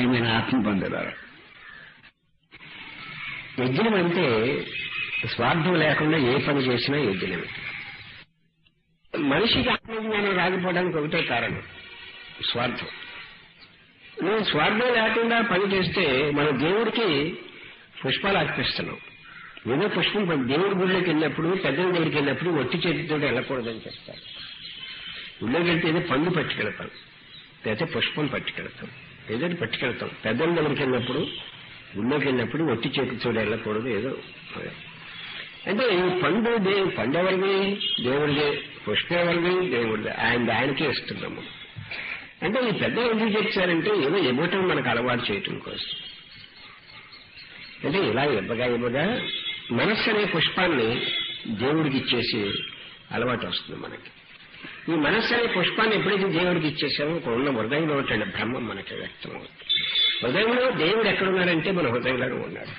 ప్రియమైన ఆత్మ పొందేదారు యజ్ఞం అంటే స్వార్థం లేకుండా ఏ పని చేసినా యజ్ఞమే మనిషికి ఆత్మజ్ఞానం రాకపోవడానికి ఒకటే కారణం స్వార్థం నువ్వు స్వార్థం లేకుండా పని చేస్తే మన దేవుడికి పుష్పాలు అర్పిస్తున్నాం ఏదో పుష్పం ప- దేవుడి గుడిలోకి వెళ్ళినప్పుడు పెద్దల దగ్గరికి వెళ్ళినప్పుడు ఒట్టి చేతితో వెళ్ళకూడదని చెప్తారు గుళ్ళోకి వెళ్తే ఏదో పండు పట్టుకెళ్తాం లేకపోతే పుష్పం పట్టుకెళ్తాం ఏదో ఒకటి పట్టుకెళ్తాం పెద్దల దగ్గరికి వెళ్ళినప్పుడు గుళ్ళోకి వెళ్ళినప్పుడు ఒట్టి చేతితో వెళ్ళకూడదు ఏదో అదే. అంటే ఈ పండు దేవు పండు ఎవరిది దేవుడిదే పుష్పం ఎవరిది దేవుడిదే ఆయన ఆయనకే ఇస్తున్నాము అంటే ఈ పెద్ద ఎందుకు చెప్తారంటే ఏదో ఇవ్వటం మనకు అలవాటు చేయటం కోసం అంటే ఇలా ఇవ్వగా ఇవ్వగా మనస్సు అనే పుష్పాన్ని దేవుడికి ఇచ్చేసి అలవాటు వస్తుంది మనకి ఈ మనస్సు అనే పుష్పాన్ని ఎప్పుడైతే దేవుడికి ఇచ్చేసామో ఒక ఉన్న హృదయంలో ఉంటే బ్రహ్మం మనకి వ్యక్తం అవుతుంది హృదయంలో దేవుడు ఎక్కడున్నాడంటే మన హృదయంలోనే ఉన్నాడు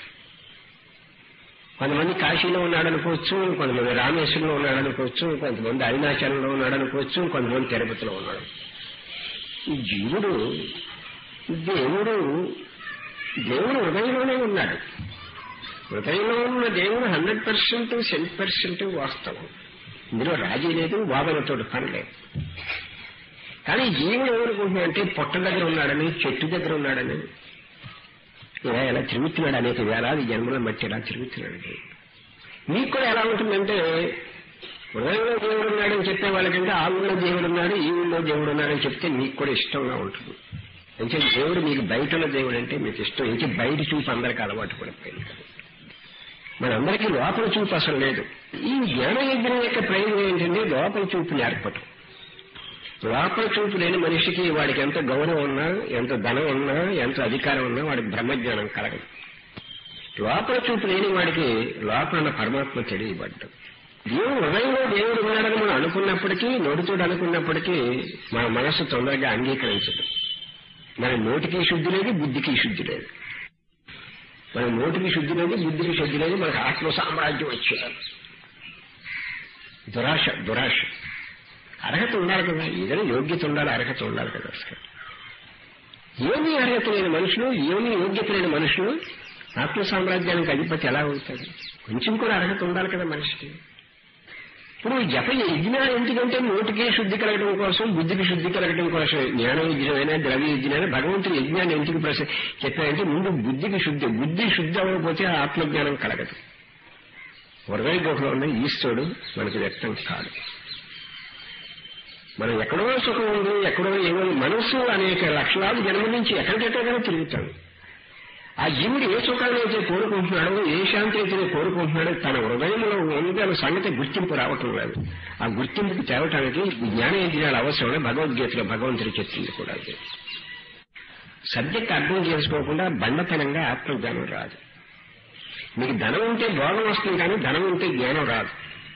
కొంతమంది కాశీలో ఉన్నాడు అనుకోవచ్చు కొంతమంది రామేశ్వరంలో ఉన్నాడు అనుకోవచ్చు కొంతమంది అరుణాచలంలో ఉన్నాడు అనుకోవచ్చు కొంతమంది తిరుపతిలో ఉన్నాడు ఈ జీవుడు దేవుడు దేవుడు హృదయంలోనే ఉన్నాడు హృదయంలో ఉన్న దేవుడు హండ్రెడ్ పర్సెంట్ సెంట్ పర్సెంట్ వాస్తవం ఇందులో రాజీ లేదు వాదనతో పని లేదు కానీ జీవుడు ఏమనుకుంటున్నాడు అంటే పొట్ట దగ్గర ఉన్నాడని చెట్టు దగ్గర ఉన్నాడని ఇలా ఎలా తిరుగుతున్నాడు అనేక వేలాది జన్మల మధ్య ఇలా తిరుగుతున్నాడు మీకు కూడా ఎలా ఉంటుందంటే హృదయంలో దేవుడు ఉన్నాడని చెప్పే వాళ్ళకంటే ఆ ఊళ్ళో దేవుడు ఉన్నాడు ఈ ఊళ్ళో దేవుడు ఉన్నాడని చెప్తే మీకు కూడా ఇష్టంగా ఉంటుంది అంటే దేవుడు మీకు బయటలో దేవుడు అంటే మీకు ఇష్టం ఇంకే బయట చూపు అందరికీ అలవాటు పడిపోయింది కదా మనందరికీ లోపల చూపు అసలు లేదు ఈ జ్ఞాన యజ్ఞం యొక్క ప్రయోజనం ఏంటంటే లోపల చూపు నేర్పటం లోపల చూపు లేని మనిషికి వాడికి ఎంత గౌరవం ఉన్నా ఎంత ధనం ఉన్నా ఎంత అధికారం ఉన్నా వాడికి బ్రహ్మజ్ఞానం కలగదు లోపల చూపు లేని వాడికి లోపల ఉన్న పరమాత్మ తెలియబడ్డం దేవుడు హృదయంలో దేవుడు ఉన్నాడని మనం అనుకున్నప్పటికీ నోటితోడు అనుకున్నప్పటికీ మన మనస్సు తొందరగా అంగీకరించదు మన నోటికి శుద్ధి లేదు బుద్ధికి శుద్ధి లేదు మన నోటికి శుద్ధి లేదు బుద్ధికి శుద్ధి లేదు మనకు ఆత్మ సామ్రాజ్యం వచ్చేది దురాశ దురాశ అర్హత ఉండాలి కదా ఏదైనా యోగ్యత ఉండాలి అర్హత ఉండాలి కదా అసలు ఏమీ అర్హత లేని మనుషులు ఏమీ యోగ్యత లేని మనుషులు ఆత్మ సామ్రాజ్యానికి అధిపతి ఎలా అవుతాడు కొంచెం కూడా అర్హత ఉండాలి కదా మనిషికి ఇప్పుడు జప యజ్ఞాలు ఎందుకంటే నోటికి శుద్ధి కలగడం కోసం బుద్ధికి శుద్ధి కలగడం కోసం జ్ఞాన యజ్ఞమైనా ద్రవ్య యజ్ఞమైనా భగవంతుడు యజ్ఞాన్ని ఎందుకు ప్రశ్న చెప్పారంటే ముందు బుద్ధికి శుద్ధి బుద్ధి శుద్ధి అవ్వకపోతే ఆత్మజ్ఞానం కలగదు హృదయ గుహలో ఉన్న ఈశ్వరుడు మనకు వ్యక్తం కాదు మనం ఎక్కడో సుఖం ఉంది ఎక్కడో ఏమో మనస్సు అనేక లక్షలాది జన్మ నుంచి ఎక్కడికెక్కడికైనా తిరుగుతాడు ఆ జీవుడు ఏ సుఖాన్ని అయితే కోరుకుంటున్నాడో ఏ శాంతి అయితే కోరుకుంటున్నాడో తన హృదయంలో ఉంది అనే సంగతి గుర్తింపు రావటం లేదు ఆ గుర్తింపుకి తేవటానికి జ్ఞాన యజ్ఞాలు అవసరం భగవద్గీతలో భగవంతుడు చెప్తుంది కూడా అది సబ్జెక్ట్ అర్థం చేసుకోకుండా బండతనంగా ఆత్మజ్ఞానం రాదు మీకు ధనం ఉంటే భోగం వస్తుంది కానీ ధనం ఉంటే జ్ఞానం రాదు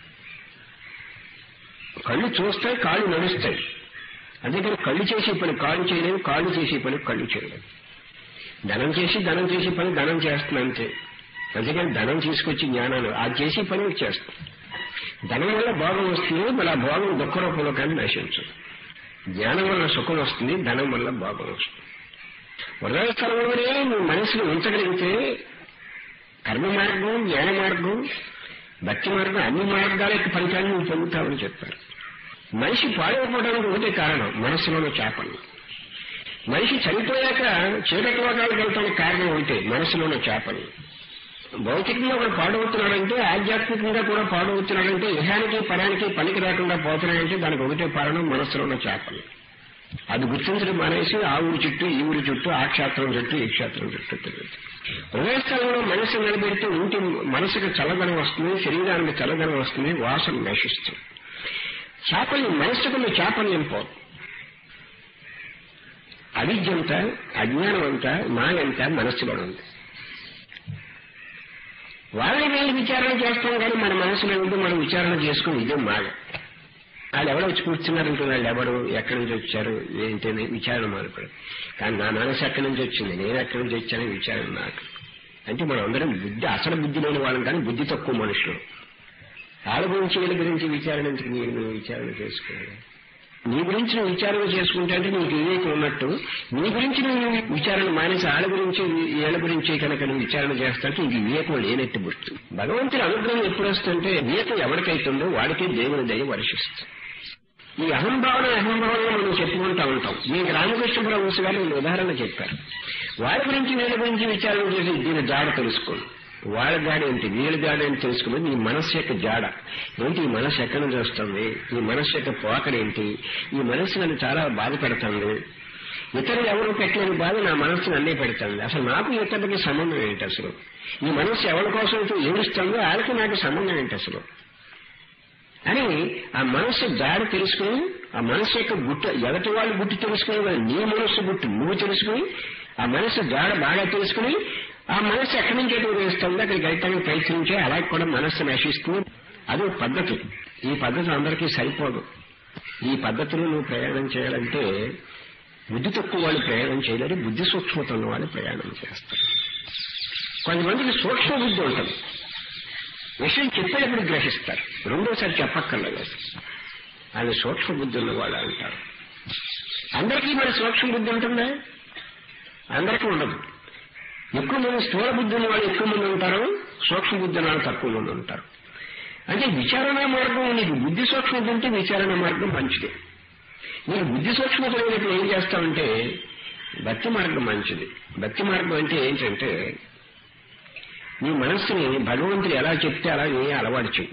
కళ్ళు చూస్తాయి కాళ్ళు నడుస్తాయి అందుకని కళ్ళు చేసే పని కాళ్ళు చేయలేవు కాళ్ళు చేసే పని కళ్ళు చేయలేవు ధనం చేసి ధనం చేసే పని ధనం చేస్తుంది అంతే అందుకని ధనం తీసుకొచ్చి జ్ఞానాలు ఆ చేసే పని చేస్తాం ధనం వల్ల భోగం వస్తుంది మళ్ళీ ఆ భోగం దుఃఖ రూపంలో కానీ నశించదు జ్ఞానం వల్ల సుఖం వస్తుంది ధనం వల్ల భోగం వస్తుంది హృదయ స్థలంలోనే నువ్వు మనసును ఉంచగలిగితే కర్మ మార్గం జ్ఞాన మార్గం భక్తి మార్గం అన్ని మార్గాల యొక్క ఫలితాన్ని నువ్వు పొందుతావని చెప్పారు మనిషి పాడైపోవడానికి ఒకటే కారణం మనసులోని చేపలు మనిషి చనిపోయాక చీకటి లోకాలకు వెళ్తానికి కారణం ఉంటే మనసులోని చేపలు భౌతికంగా ఒకడు పాడవుతున్నాడంటే ఆధ్యాత్మికంగా కూడా పాడవుతున్నాడంటే ఇహానికి పరానికి పనికి రాకుండా పోతున్నాడంటే దానికి ఒకటే కారణం మనసులో ఉన్న చేపలు అది గుర్తించడం మానేసి ఆ ఊరి చుట్టూ ఈ ఊరి చుట్టూ ఆ క్షేత్రం చుట్టూ ఈ క్షేత్రం చుట్టూ తిరుగుతుంది హృదయస్థలంలో మనసు నిలబెడితే ఉంటే మనసుకు చల్లదనం వస్తుంది శరీరానికి చల్లదనం వస్తుంది వాసన నశిస్తుంది చేపల్ని మనసుకున్న చేపల్యం పోదు అవిద్య అంతా అజ్ఞానం అంతా మాయంతా మనస్సులో ఉంది వాళ్ళని వీళ్ళు విచారణ చేస్తాం కానీ మన మనసులో ఉండి మనం విచారణ చేసుకుని ఇదే మాయ వాళ్ళు ఎవరో వచ్చి కూర్చున్నారంటే వాళ్ళు ఎవరు ఎక్కడి నుంచి వచ్చారు ఏంటి అని విచారణ మానుకోవడం కానీ నా మనసు ఎక్కడి నుంచి వచ్చింది నేను ఎక్కడి నుంచి వచ్చానని విచారణ నాకు అంటే మనం అందరం బుద్ధి అసలు బుద్ధి లేని వాళ్ళం కానీ బుద్ధి తక్కువ మనుషులు వాళ్ళ గురించి వీళ్ళ గురించి విచారణ ఎందుకు మీరు నువ్వు విచారణ చేసుకోవాలి నీ గురించి నువ్వు విచారణ చేసుకుంటే అంటే నీకు వివేకం ఉన్నట్టు నీ గురించి నువ్వు విచారణ మానేసి ఆళ్ళ గురించి ఏళ్ళ గురించి కనుక నువ్వు విచారణ చేస్తాంటే నీకు వివేకం లేనట్టు గుర్తు భగవంతుని అనుగ్రహం ఎప్పుడు వస్తుంటే వివేకం ఎవరికైతుందో వాడికి దేవుని దయ వర్షిస్తుంది ఈ అహంభావన అహంభావన మనం చెప్పుకుంటా ఉంటాం మీకు రామకృష్ణ పరమహంస గారు ఒక ఉదాహరణ చెప్పారు వారి గురించి వీళ్ళ గురించి విచారణ చేసి దీని జాడ తెలుసుకోండి వాళ్ళ జాడ ఏంటి వీళ్ళ జాడ ఏంటి తెలుసుకుని నీ మనస్సు యొక్క జాడ ఏంటి ఈ మనస్సు ఎక్కడి నుంచి వస్తుంది ఈ మనస్సు యొక్క పోకడేంటి ఈ మనస్సు నన్ను చాలా బాధ పెడుతుంది ఇతరులు ఎవరు పెట్టలేని బాధ నా మనస్సు నన్నే పెడుతుంది అసలు నాకు ఇతరులకి సంబంధం ఏంటి అసలు ఈ మనస్సు ఎవరి కోసం అయితే ఏడుస్తుందో వాళ్ళకి నాకు సంబంధం ఏంటి అసలు అని ఆ మనస్సు జాడ తెలుసుకుని ఆ మనస్సు యొక్క గుట్ట ఎదటి వాళ్ళు గుట్టు తెలుసుకుని కదా నీ మనస్సు గుట్టు నువ్వు తెలుసుకుని ఆ మనస్సు జాడ బాగా తెలుసుకుని ఆ మనస్సు ఎక్కడి నుంచి ఎటు వేస్తుందో అక్కడికి వెళ్ళటానికి ప్రయత్నించే అలాగే కూడా మనస్సు నశిస్తుంది అది ఒక పద్ధతి ఈ పద్ధతి అందరికీ సరిపోదు ఈ పద్ధతిలో నువ్వు ప్రయాణం చేయాలంటే బుద్ధి తక్కువ వాళ్ళు ప్రయాణం చేయలేరు బుద్ధి సూక్ష్మత ఉన్న వాళ్ళు ప్రయాణం చేస్తారు కొంతమందికి సూక్ష్మ బుద్ధి ఉంటుంది విషయం చెప్పేటప్పుడు గ్రహిస్తారు రెండోసారి చెప్పక్కర్లేదు అది సూక్ష్మ బుద్ధి ఉన్న వాళ్ళు అంటారు అందరికీ మరి సూక్ష్మ బుద్ధి ఉంటుందా అందరికీ ఉండదు ఎక్కువ మంది స్థూల బుద్ధి ఉన్న వాళ్ళు ఎక్కువ మంది ఉంటారు సూక్ష్మ బుద్ధి ఉన్న వాళ్ళు తక్కువ మంది ఉంటారు అంటే విచారణ మార్గం నీకు బుద్ధి సూక్ష్మత ఉంటే విచారణ మార్గం మంచిది నీకు బుద్ధి సూక్ష్మత లేనప్పుడు ఏం చేస్తామంటే భక్తి మార్గం మంచిది భక్తి మార్గం అంటే ఏంటంటే నీ మనస్సుని భగవంతుడు ఎలా చెప్తే అలా నీ అలవాటు చెయ్యి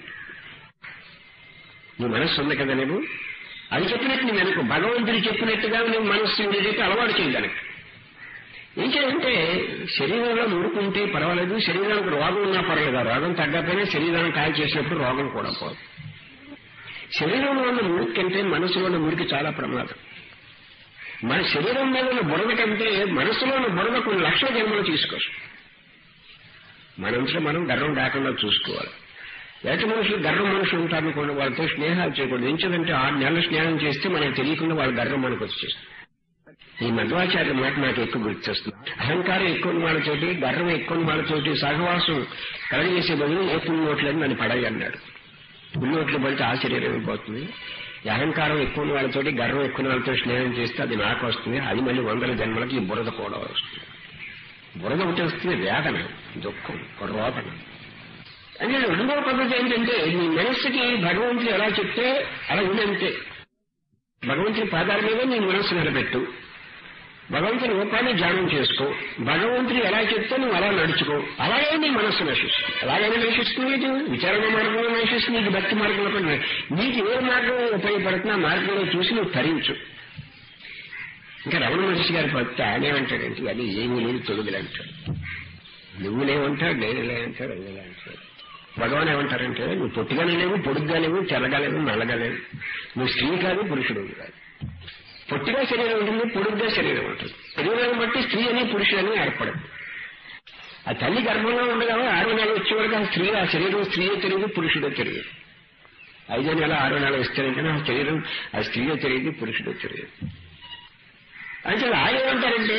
నీ మనస్సు ఉంది కదా నువ్వు అది చెప్పినట్టు నీ వెనుక భగవంతుడు చెప్పినట్టుగా నువ్వు మనస్సు ఏదైతే అలవాటు చేయడానికి ఏం చేయాలంటే శరీరంలో ముడుకుంటే పర్వాలేదు శరీరానికి రోగం ఉన్నా పర్వాలేదు ఆ రోగం తగ్గకపోయినా శరీరాన్ని కాయ చేసినప్పుడు రోగం కూడా పోదు శరీరంలో ఉన్న మురికి కంటే మనసులో ఉన్న మురికి చాలా ప్రమాదం మన శరీరం మీద ఉన్న బురద కంటే మనసులో ఉన్న బురద కొన్ని లక్షల జన్మలు తీసుకోవచ్చు మనంతా మనం గర్వం రాకుండా చూసుకోవాలి వేట మనుషులు గర్వం మనుషులు ఉంటారనుకోండి వాళ్ళతో స్నేహాలు చేయకూడదు ఎంచదంటే ఆరు నెలలు స్నేహం చేస్తే మనకు తెలియకుండా వాళ్ళ గర్వం మనకు వచ్చేస్తుంది ఈ మధ్వాచార్య మాట నాకు ఎక్కువ గుర్తొస్తుంది అహంకారం ఎక్కువ వాళ్ళతోటి గర్వం ఎక్కువ వాళ్ళతోటి సహవాసం కలగజేసే బదులు ఏ పుణ్యోట్లని నన్ను పడవి అన్నాడు పుణ్యోట్లు పడితే ఆశ్చర్యం అయిపోతుంది ఈ అహంకారం ఎక్కువ వాళ్ళతోటి గర్వం ఎక్కువ వాళ్ళతో స్నేహం చేస్తే అది నాకు వస్తుంది అది మళ్ళీ వందల జన్మలకి ఈ బురద కూడా వస్తుంది బురద ఒకటి వస్తుంది వేదన దుఃఖం రోదన అంటే రెండవ పద్ధతి ఏంటంటే నీ మనస్సుకి భగవంతుడు ఎలా చెప్తే అలా ఉందంతే భగవంతుని పాదాల మీద నీ మనస్సు నిలబెట్టు భగవంతుని రూపాన్ని ధ్యానం చేసుకో భగవంతుడు ఎలా చెప్తే నువ్వు అలా నడుచుకో అలాగే నీ మనస్సు నశిస్తుంది అలాగైనా నశిస్తుంది ఇది విచారణ మార్గంలో నశిస్తుంది ఇది భక్తి మార్గంలో కూడా నశి- నీకు ఏ మార్గం ఉపయోగపడుతున్నా ఆ మార్గంలో చూసి నువ్వు తరించు ఇంకా రమణ మహర్షి గారి భక్తి ఆయన ఏమంటాడంటే అది ఏమీ లేదు తొలుగులు అంటాడు నువ్వు లేవంటాడు నేను లేవంటాడు అది అంటాడు భగవాన్ ఏమంటారంటే నువ్వు పొట్టిగానే లేవు పొడుగ్గా లేవు తెల్లగా లేవు నల్లగా లేవు నువ్వు స్త్రీ కాదు పురుషుడు కాదు పొట్టిగా శరీరం ఉంటుంది పొడుగ్గా శరీరం ఉంటుంది శరీరాన్ని బట్టి స్త్రీ అని పురుషుడు అని ఏర్పడదు ఆ తల్లి గర్భంలో ఉండగా ఆరో నెల వచ్చే వరకు ఆ స్త్రీ ఆ శరీరం స్త్రీయో తెలియదు పురుషుడో తెలియదు ఐదో నెల ఆరో నెల వస్తేనంటే ఆ శరీరం ఆ స్త్రీయో తెలియదు పురుషుడో తెలియదు అంటే ఆయన ఏమంటారంటే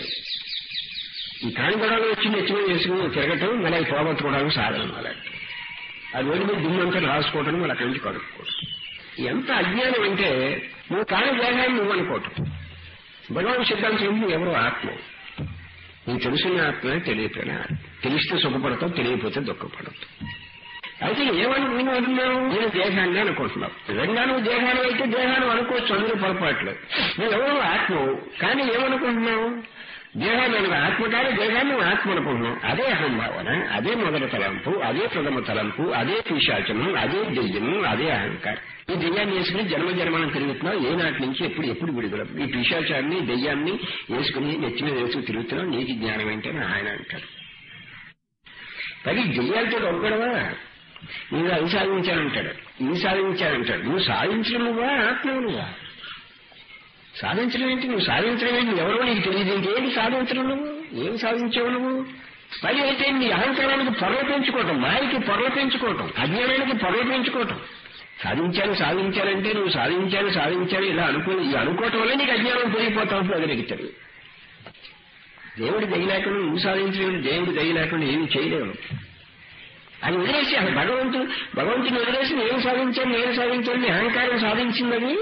ఈ కాణిగొడవలు వచ్చి నెచ్చిన వేసుకుని తిరగటం మళ్ళీ అవి పోగొట్టుకోవడానికి సాధన మళ్ళీ అది వెళ్ళి మీరు దుమ్మంతా రాసుకోవటం మళ్ళీ అక్కడి నుంచి కడుక్కోవడం ఎంత అజ్ఞానం అంటే నువ్వు కాని దేహాన్ని నువ్వు అనుకోవటం భగవాన్ సిద్ధాంతం ఏంటి ఎవరు ఆత్మ నీకు తెలిసిన ఆత్మ తెలియపోయిన ఆత్మ తెలిస్తే సుఖపడతావు తెలియకపోతే దుఃఖపడతావు అయితే ఏమనుకుంటున్నావు నేను దేహాన్ని అనుకుంటున్నావు నిజంగా నువ్వు దేహాన్ని అయితే దేహాన్ని అనుకోవచ్చు అందరూ పొరపాట్లు నువ్వు ఎవరు ఆత్మవు కానీ ఏమనుకుంటున్నావు దేహాన్ని అనగా ఆత్మ కాదు దేహాన్ని నువ్వు ఆత్మ అనుకుంటున్నావు అదే అహంభావన అదే మొదటి తలంపు అదే ప్రథమ తలంపు అదే పిశాచము అదే దెయ్యము అదే అహంకారం ఈ దెయ్యాన్ని వేసుకుని జన్మ జన్మలను తిరుగుతున్నావు ఏ నాటి నుంచి ఎప్పుడు ఎప్పుడు విడుదల ఈ పిశాచాన్ని దెయ్యాన్ని వేసుకుని నెచ్చిన వేసుకుని తిరుగుతున్నావు నీకు జ్ఞానం ఏంటని ఆయన అంటారు పది దెయ్యాలతో ఒక్కడవా నేను అది సాధించానంటాడు ఇది సాధించానంటాడు నువ్వు సాధించడం నువ్వా ఆత్మవు నువ్వా సాధించడం ఏంటి నువ్వు సాధించడం ఏంటి ఎవరో నీకు తెలియదు ఇంకేంటి సాధించడం నువ్వు ఏం సాధించావు నువ్వు పని అయితే నీ అహంకారానికి పొరలు పెంచుకోవటం మాయకి పొరలు పెంచుకోవటం అజ్ఞానానికి పొరలు పెంచుకోవటం సాధించాను సాధించాలంటే నువ్వు సాధించాను సాధించాను ఇలా అనుకో ఈ అనుకోవటం వల్ల నీకు అజ్ఞానం పెరిగిపోతావు అది నీకు తెలియదు దేవుడి దయ లేకుండా నువ్వు సాధించలేవు దేవుడి దయ లేకుండా ఏమి చేయలేవు అది వదిలేసి అసలు భగవంతుడు భగవంతుని వదిలేసి నేను సాధించాను నేను సాధించాను నీ అహంకారం సాధించింది అది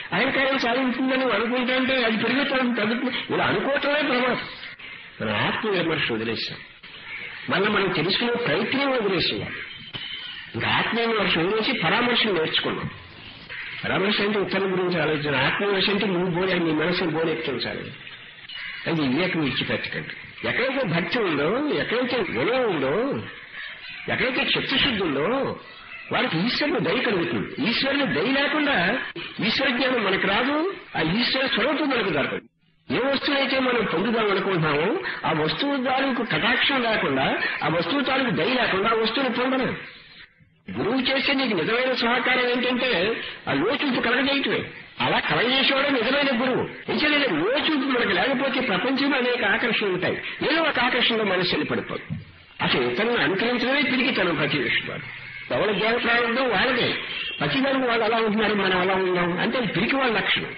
అహంకారం సాధించిందని నువ్వు అనుకుంటుంటే అది పెరుగుతుంది తగ్గుతుంది ఇలా అనుకోవటమే ప్రమాదం మన ఆత్మ విమర్శ వదిలేసాం మళ్ళీ మనం తెలుసుకునే ప్రయత్నం వదిలేసేయాలి ఇంకా ఆత్మ విమర్శ వదిలేసి పరామర్శలు నేర్చుకున్నాం పరామర్శ అంటే ఉత్తరం గురించి ఆలోచన ఆత్మవిమర్శ అంటే నువ్వు బోలే నీ మనసును బోలెత్తించాలి అది వివేకం ఇచ్చిపెట్టకండి ఎక్కడైతే భక్తి ఉందో ఎక్కడైతే వినయం ఉందో ఎక్కడైతే చిత్తశుద్ధి ఉందో వారికి ఈశ్వరుని దయ కలుగుతుంది ఈశ్వరుని దయ లేకుండా ఈశ్వర జ్ఞానం మనకు రాదు ఆ ఈశ్వర స్వరూపం మనకు దొరకదు ఏ వస్తువైతే మనం పొందుదాం అనుకుంటున్నామో ఆ వస్తువు తాలూకు కటాక్షం లేకుండా ఆ వస్తువు తాలూకు దయ లేకుండా ఆ వస్తువుని పొందలేం గురువు చేసే నీకు నిజమైన సహకారం ఏంటంటే ఆ లోచూపు కలగజేయటమే అలా కలగజేసేవాడే నిజమైన గురువు నిజమైన లోచూపు మనకు లేకపోతే ప్రపంచంలో అనేక ఆకర్షణలు ఉంటాయి ఏదో ఒక ఆకర్షణలో మనసు వెళ్ళిపడిపోతుంది అసలు ఇతరులను అనుకరించడమే తిరిగి తను ప్రతి విషయాలు ఎవరి జ్ఞాన ప్రారంభం వాళ్ళదే ప్రతిదానికి వాళ్ళు అలా ఉంటున్నారు మనం అలా ఉన్నాం అంటే అది పిరికి వాళ్ళ లక్షణం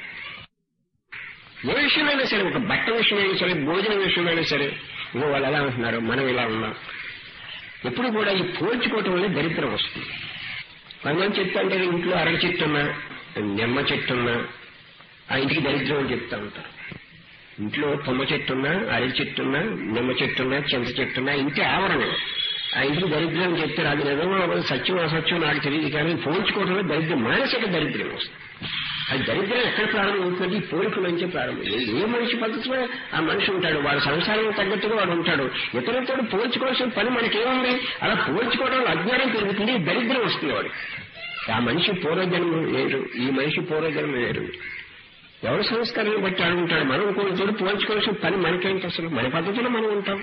ఏ విషయమైనా సరే ఒక బట్ట విషయమైనా సరే భోజనం విషయమైనా సరే ఇగో వాళ్ళు ఎలా ఉంటున్నారు మనం ఇలా ఉన్నాం ఎప్పుడు కూడా ఈ పోల్చుకోవటం వల్ల దరిద్రం వస్తుంది కొంతమంది చెప్తా అంటే ఇంట్లో అరటి చెట్టు ఉన్నా నిమ్మ చెట్టు ఉన్నా ఆ ఇంటికి దరిద్రం అని చెప్తా ఉంటారు ఇంట్లో తుమ్మ చెట్టు ఉన్నా అరటి చెట్టు ఉన్నా నిమ్మ చెట్టు ఉన్నా చింత చెట్టు ఉన్నా ఇంటి ఆవరణ ఆ ఇంటికి దరిద్రం అని చెప్తారు అది నిజమో అవ్వదు, సత్యం అసత్యం నాకు తెలియదు కానీ పోల్చుకోవడంలో దరిద్రం మానసిక దరిద్రం వస్తుంది అది దరిద్రం ఎక్కడ ప్రారంభమవుతుంది ఈ పోలిక నుంచే ప్రారంభం ఏ- ఏ మనిషి పద్ధతిలో ఆ మనిషి ఉంటాడు వాడి సంసారం తగ్గట్టుగా వాడు ఉంటాడు ఇతరులతో పోల్చుకోవాల్సిన పని మనకేముంది అలా పోల్చుకోవడం అజ్ఞానం పెరుగుతుంది దరిద్రం వస్తుంది వాడికి ఆ మనిషి పూర్వజన్మ వేరు ఈ మనిషి పూర్వజన్మ వేరు ఎవరి సంస్కారాన్ని బట్టి అడుగుంటాడు మనం ఇంకోటితో పోల్చుకోవాల్సిన పని మనకేంటి అసలు మన పద్ధతిలో మనం ఉంటాం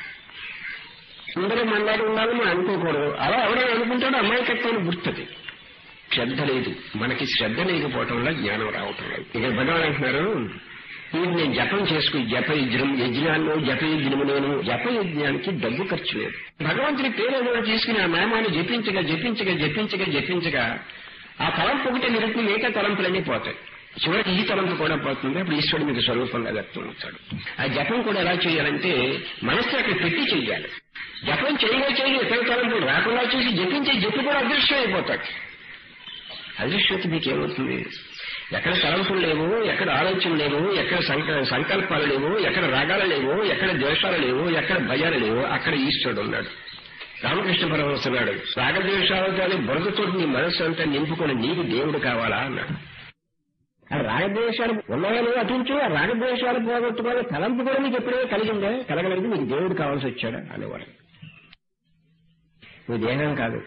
అందరూ మనలాగా ఉండాలని మనం అనుకోకూడదు అలా ఎవరైనా అనుకుంటాడో అమాయకత్వాన్ని గుర్తుంది శ్రద్ధ లేదు మనకి శ్రద్ధ లేకపోవటం వల్ల జ్ఞానం రావటం లేదు ఇక భగవాన్ అంటున్నారు ఇది నేను జపం చేసుకుని జప యజ్ఞం యజ్ఞాల్లో జప యజ్ఞము నేను జప యజ్ఞానికి డబ్బు ఖర్చు లేదు భగవంతుడి పేరు ఏదైనా తీసుకుని ఆ నామాన్ని జపించగా జపించగా జపించగా జపించగా ఆ తలంపు ఒకటి నిరుపు మిగతా తలంపులన్నీ పోతాయి చివరికి ఈ తలంపు కూడా పోతుంది అప్పుడు ఈశ్వరుడు మీకు స్వరూపంగా వ్యక్తం అవుతాడు ఆ జపం కూడా ఎలా చేయాలంటే మనసు అక్కడ పెట్టి చెయ్యాలి జపం చేయగా చేయగా ఇతర తలంపులు రాకుండా చేసి జపించే జపి కూడా అదృశ్యం అయిపోతాడు అదృశ్యత మీకు ఏమవుతుంది ఎక్కడ తలంపులు లేవు ఎక్కడ ఆలోచనలు లేవు ఎక్కడ సంక- సంకల్పాలు లేవు ఎక్కడ రాగాలు లేవు ఎక్కడ ద్వేషాలు లేవు ఎక్కడ భయాలు లేవు అక్కడ ఈశ్వరుడు ఉన్నాడు రామకృష్ణ పరమహంస అన్నాడు రాగద్వేషాలతో బురదతో నీ మనస్సు అంతా నింపుకొని నీకు దేవుడు కావాలా అన్నాడు ఆ రాగద్వేషాలు ఉన్నాయని అటుంచు ఆ రాగద్వేషాలు పోగొట్టుకోవాలి తలంపు కూడా నీకు ఎప్పుడో కలిగిందే కలగలేదు నీకు దేవుడు కావాల్సి వచ్చాడా అనేవాడు నువ్వు దేహం కాదు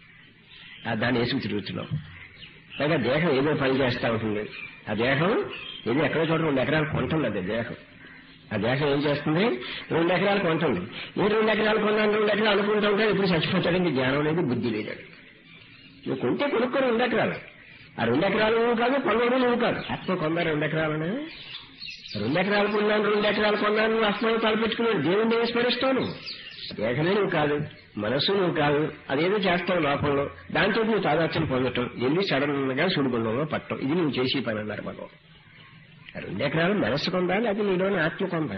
ఆ దాన్ని వేసుకు తిరుగుతున్నావు పైగా దేహం ఏదో పని చేస్తా ఉంటుంది ఆ దేహం ఏదో ఎక్కడో చోట రెండు ఎకరాలు కొంటుంది అది దేహం ఆ దేహం ఏం చేస్తుంది రెండు ఎకరాలు కొంటుంది ఏ రెండు ఎకరాలు కొన్నాను రెండు ఎకరాలు అనుకుంటా ఉంటాడు ఇప్పుడు చచ్చిపోతాడు జ్ఞానం లేదు బుద్ధి లేదు నువ్వు కొంటే కొనుక్కొని రెండు ఎకరాలు ఆ రెండు ఎకరాలు నువ్వు కాదు పన్నోడు నువ్వు కాదు ఆత్మ కొందా రెండు ఎకరాలనే రెండు ఎకరాలు కొన్నాను రెండు ఎకరాలు కొన్నాను నువ్వు అస్మాను తలపెట్టుకున్నాడు దేవుణ్ణి ఏమి స్మరిస్తావు నువ్వు దేహమే నువ్వు కాదు మనస్సు నువ్వు కాదు అదేదో చేస్తావు లోపంలో దాంతో నువ్వు తాదాత్యం పొందటం ఎన్ని సడన్ గా సుడిగుండంలో పట్టడం ఇది నువ్వు చేసి పని అన్నారు భగవాన్ ఆ రెండు ఎకరాలు మనస్సు కొందా అది నీలోని ఆత్మ కొందా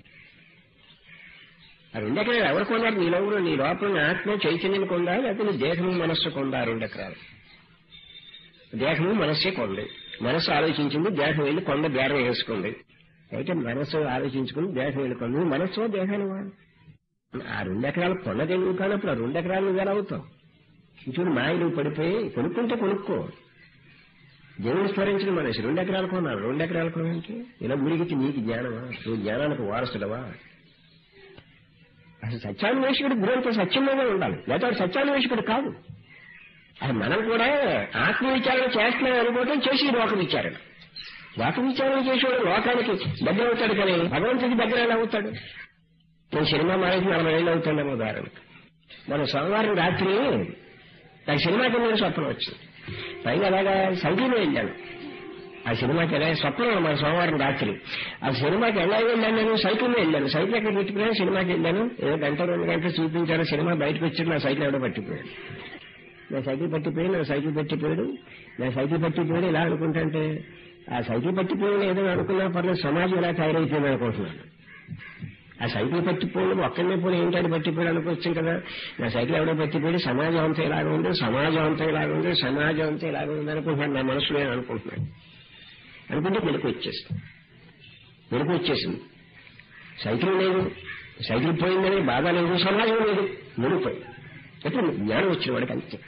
ఆ రెండు ఎకరాలు ఎవరు కొన్నారు నీ లోపల నీ లోపల ఆత్మ చైతన్యం కొందా లేకపోతే నీ దేహము మనస్సు కొందా ఆ రెండు ఎకరాలు దేహము మనస్సే కొంది మనస్సు ఆలోచించింది దేహం వెళ్ళి కొండ బేరం వేసుకుంది అయితే మనస్సు ఆలోచించుకుని దేహం వెళ్ళి కొంది నువ్వు మనస్సు దేహాన్ని వాడు ఆ రెండు ఎకరాలు కొన్నదే నువ్వు కానప్పుడు ఆ రెండు ఎకరాలు నువ్వు ఎలా అవుతావు చూడు మాయలు పడిపోయి కొనుక్కుంటే కొనుక్కో దేవుని స్మరించిన మనిషి రెండు ఎకరాలు కొన్నాను రెండు ఎకరాలు కొనంటే ఇలా మురిగితే నీకు జ్ఞానమా నువ్వు జ్ఞానానికి వారసుడవా అసలు సత్యాన్వేషకుడు గురంతో సత్యంలోనే ఉండాలి లేకపోతే వాడు సత్యాన్వేషకుడు కాదు అది మనం కూడా ఆత్మ విచారణ చేస్తున్నాం అనుకోవటం చేసి లోక విచారణ లోక విచారణ చేసేవాడు లోకానికి దగ్గర అవుతాడు కానీ భగవంతుడికి దగ్గర ఎలా అవుతాడు నేను సినిమా మానేసి నలభై ఏళ్ళు అవుతానేమో ఉదాహరణకు మన సోమవారం రాత్రి నాకు సినిమాకి వెళ్ళిన స్వప్నం వచ్చింది పైగా అలాగా సైకిల్లో వెళ్ళాను ఆ సినిమాకి ఎలా స్వప్నం మన సోమవారం రాత్రి ఆ సినిమాకి ఎలా వెళ్ళాను నేను సైకిల్లో వెళ్ళాను సైకిల్ ఎక్కడ పెట్టుకున్నాను సినిమాకి వెళ్ళాను ఏదో గంట రెండు గంటలు చూపించాను సినిమా బయటకు వచ్చి నా సైకిల్ ఎవడో పట్టిపోయాడు నా సైకిల్ పట్టిపోయి నా సైకిల్ పట్టిపోయాడు నా సైకిల్ పట్టిపోయాడు ఇలా అనుకుంటుంటే ఆ సైకిల్ పట్టిపోయిన ఏదో అనుకున్నా పర్లేదు సమాజం ఎలా తయారైపోయింది అనుకుంటున్నాను ఆ సైకిల్ పట్టిపోయి ఒక్కడనే పోయి ఏంటని పట్టిపోయాడు అనుకోవచ్చు కదా నా సైకిల్ ఎవడో పట్టిపోయి సమాజం అంతా ఇలాగ ఉంది సమాజం అంతా ఇలాగ ఉంది సమాజం అంతా ఇలాగ ఉంది అనుకుంటున్నాను నా మనసులో నేను అనుకుంటున్నాను అనుకుంటే మెలకు వచ్చేస్తుంది మెలకు వచ్చేసింది సైకిల్ లేదు సైకిల్ పోయిందని బాధ లేదు సమాజం లేదు మెడిపోయి ఎప్పుడు జ్ఞానం వచ్చిన వాడికి అంతే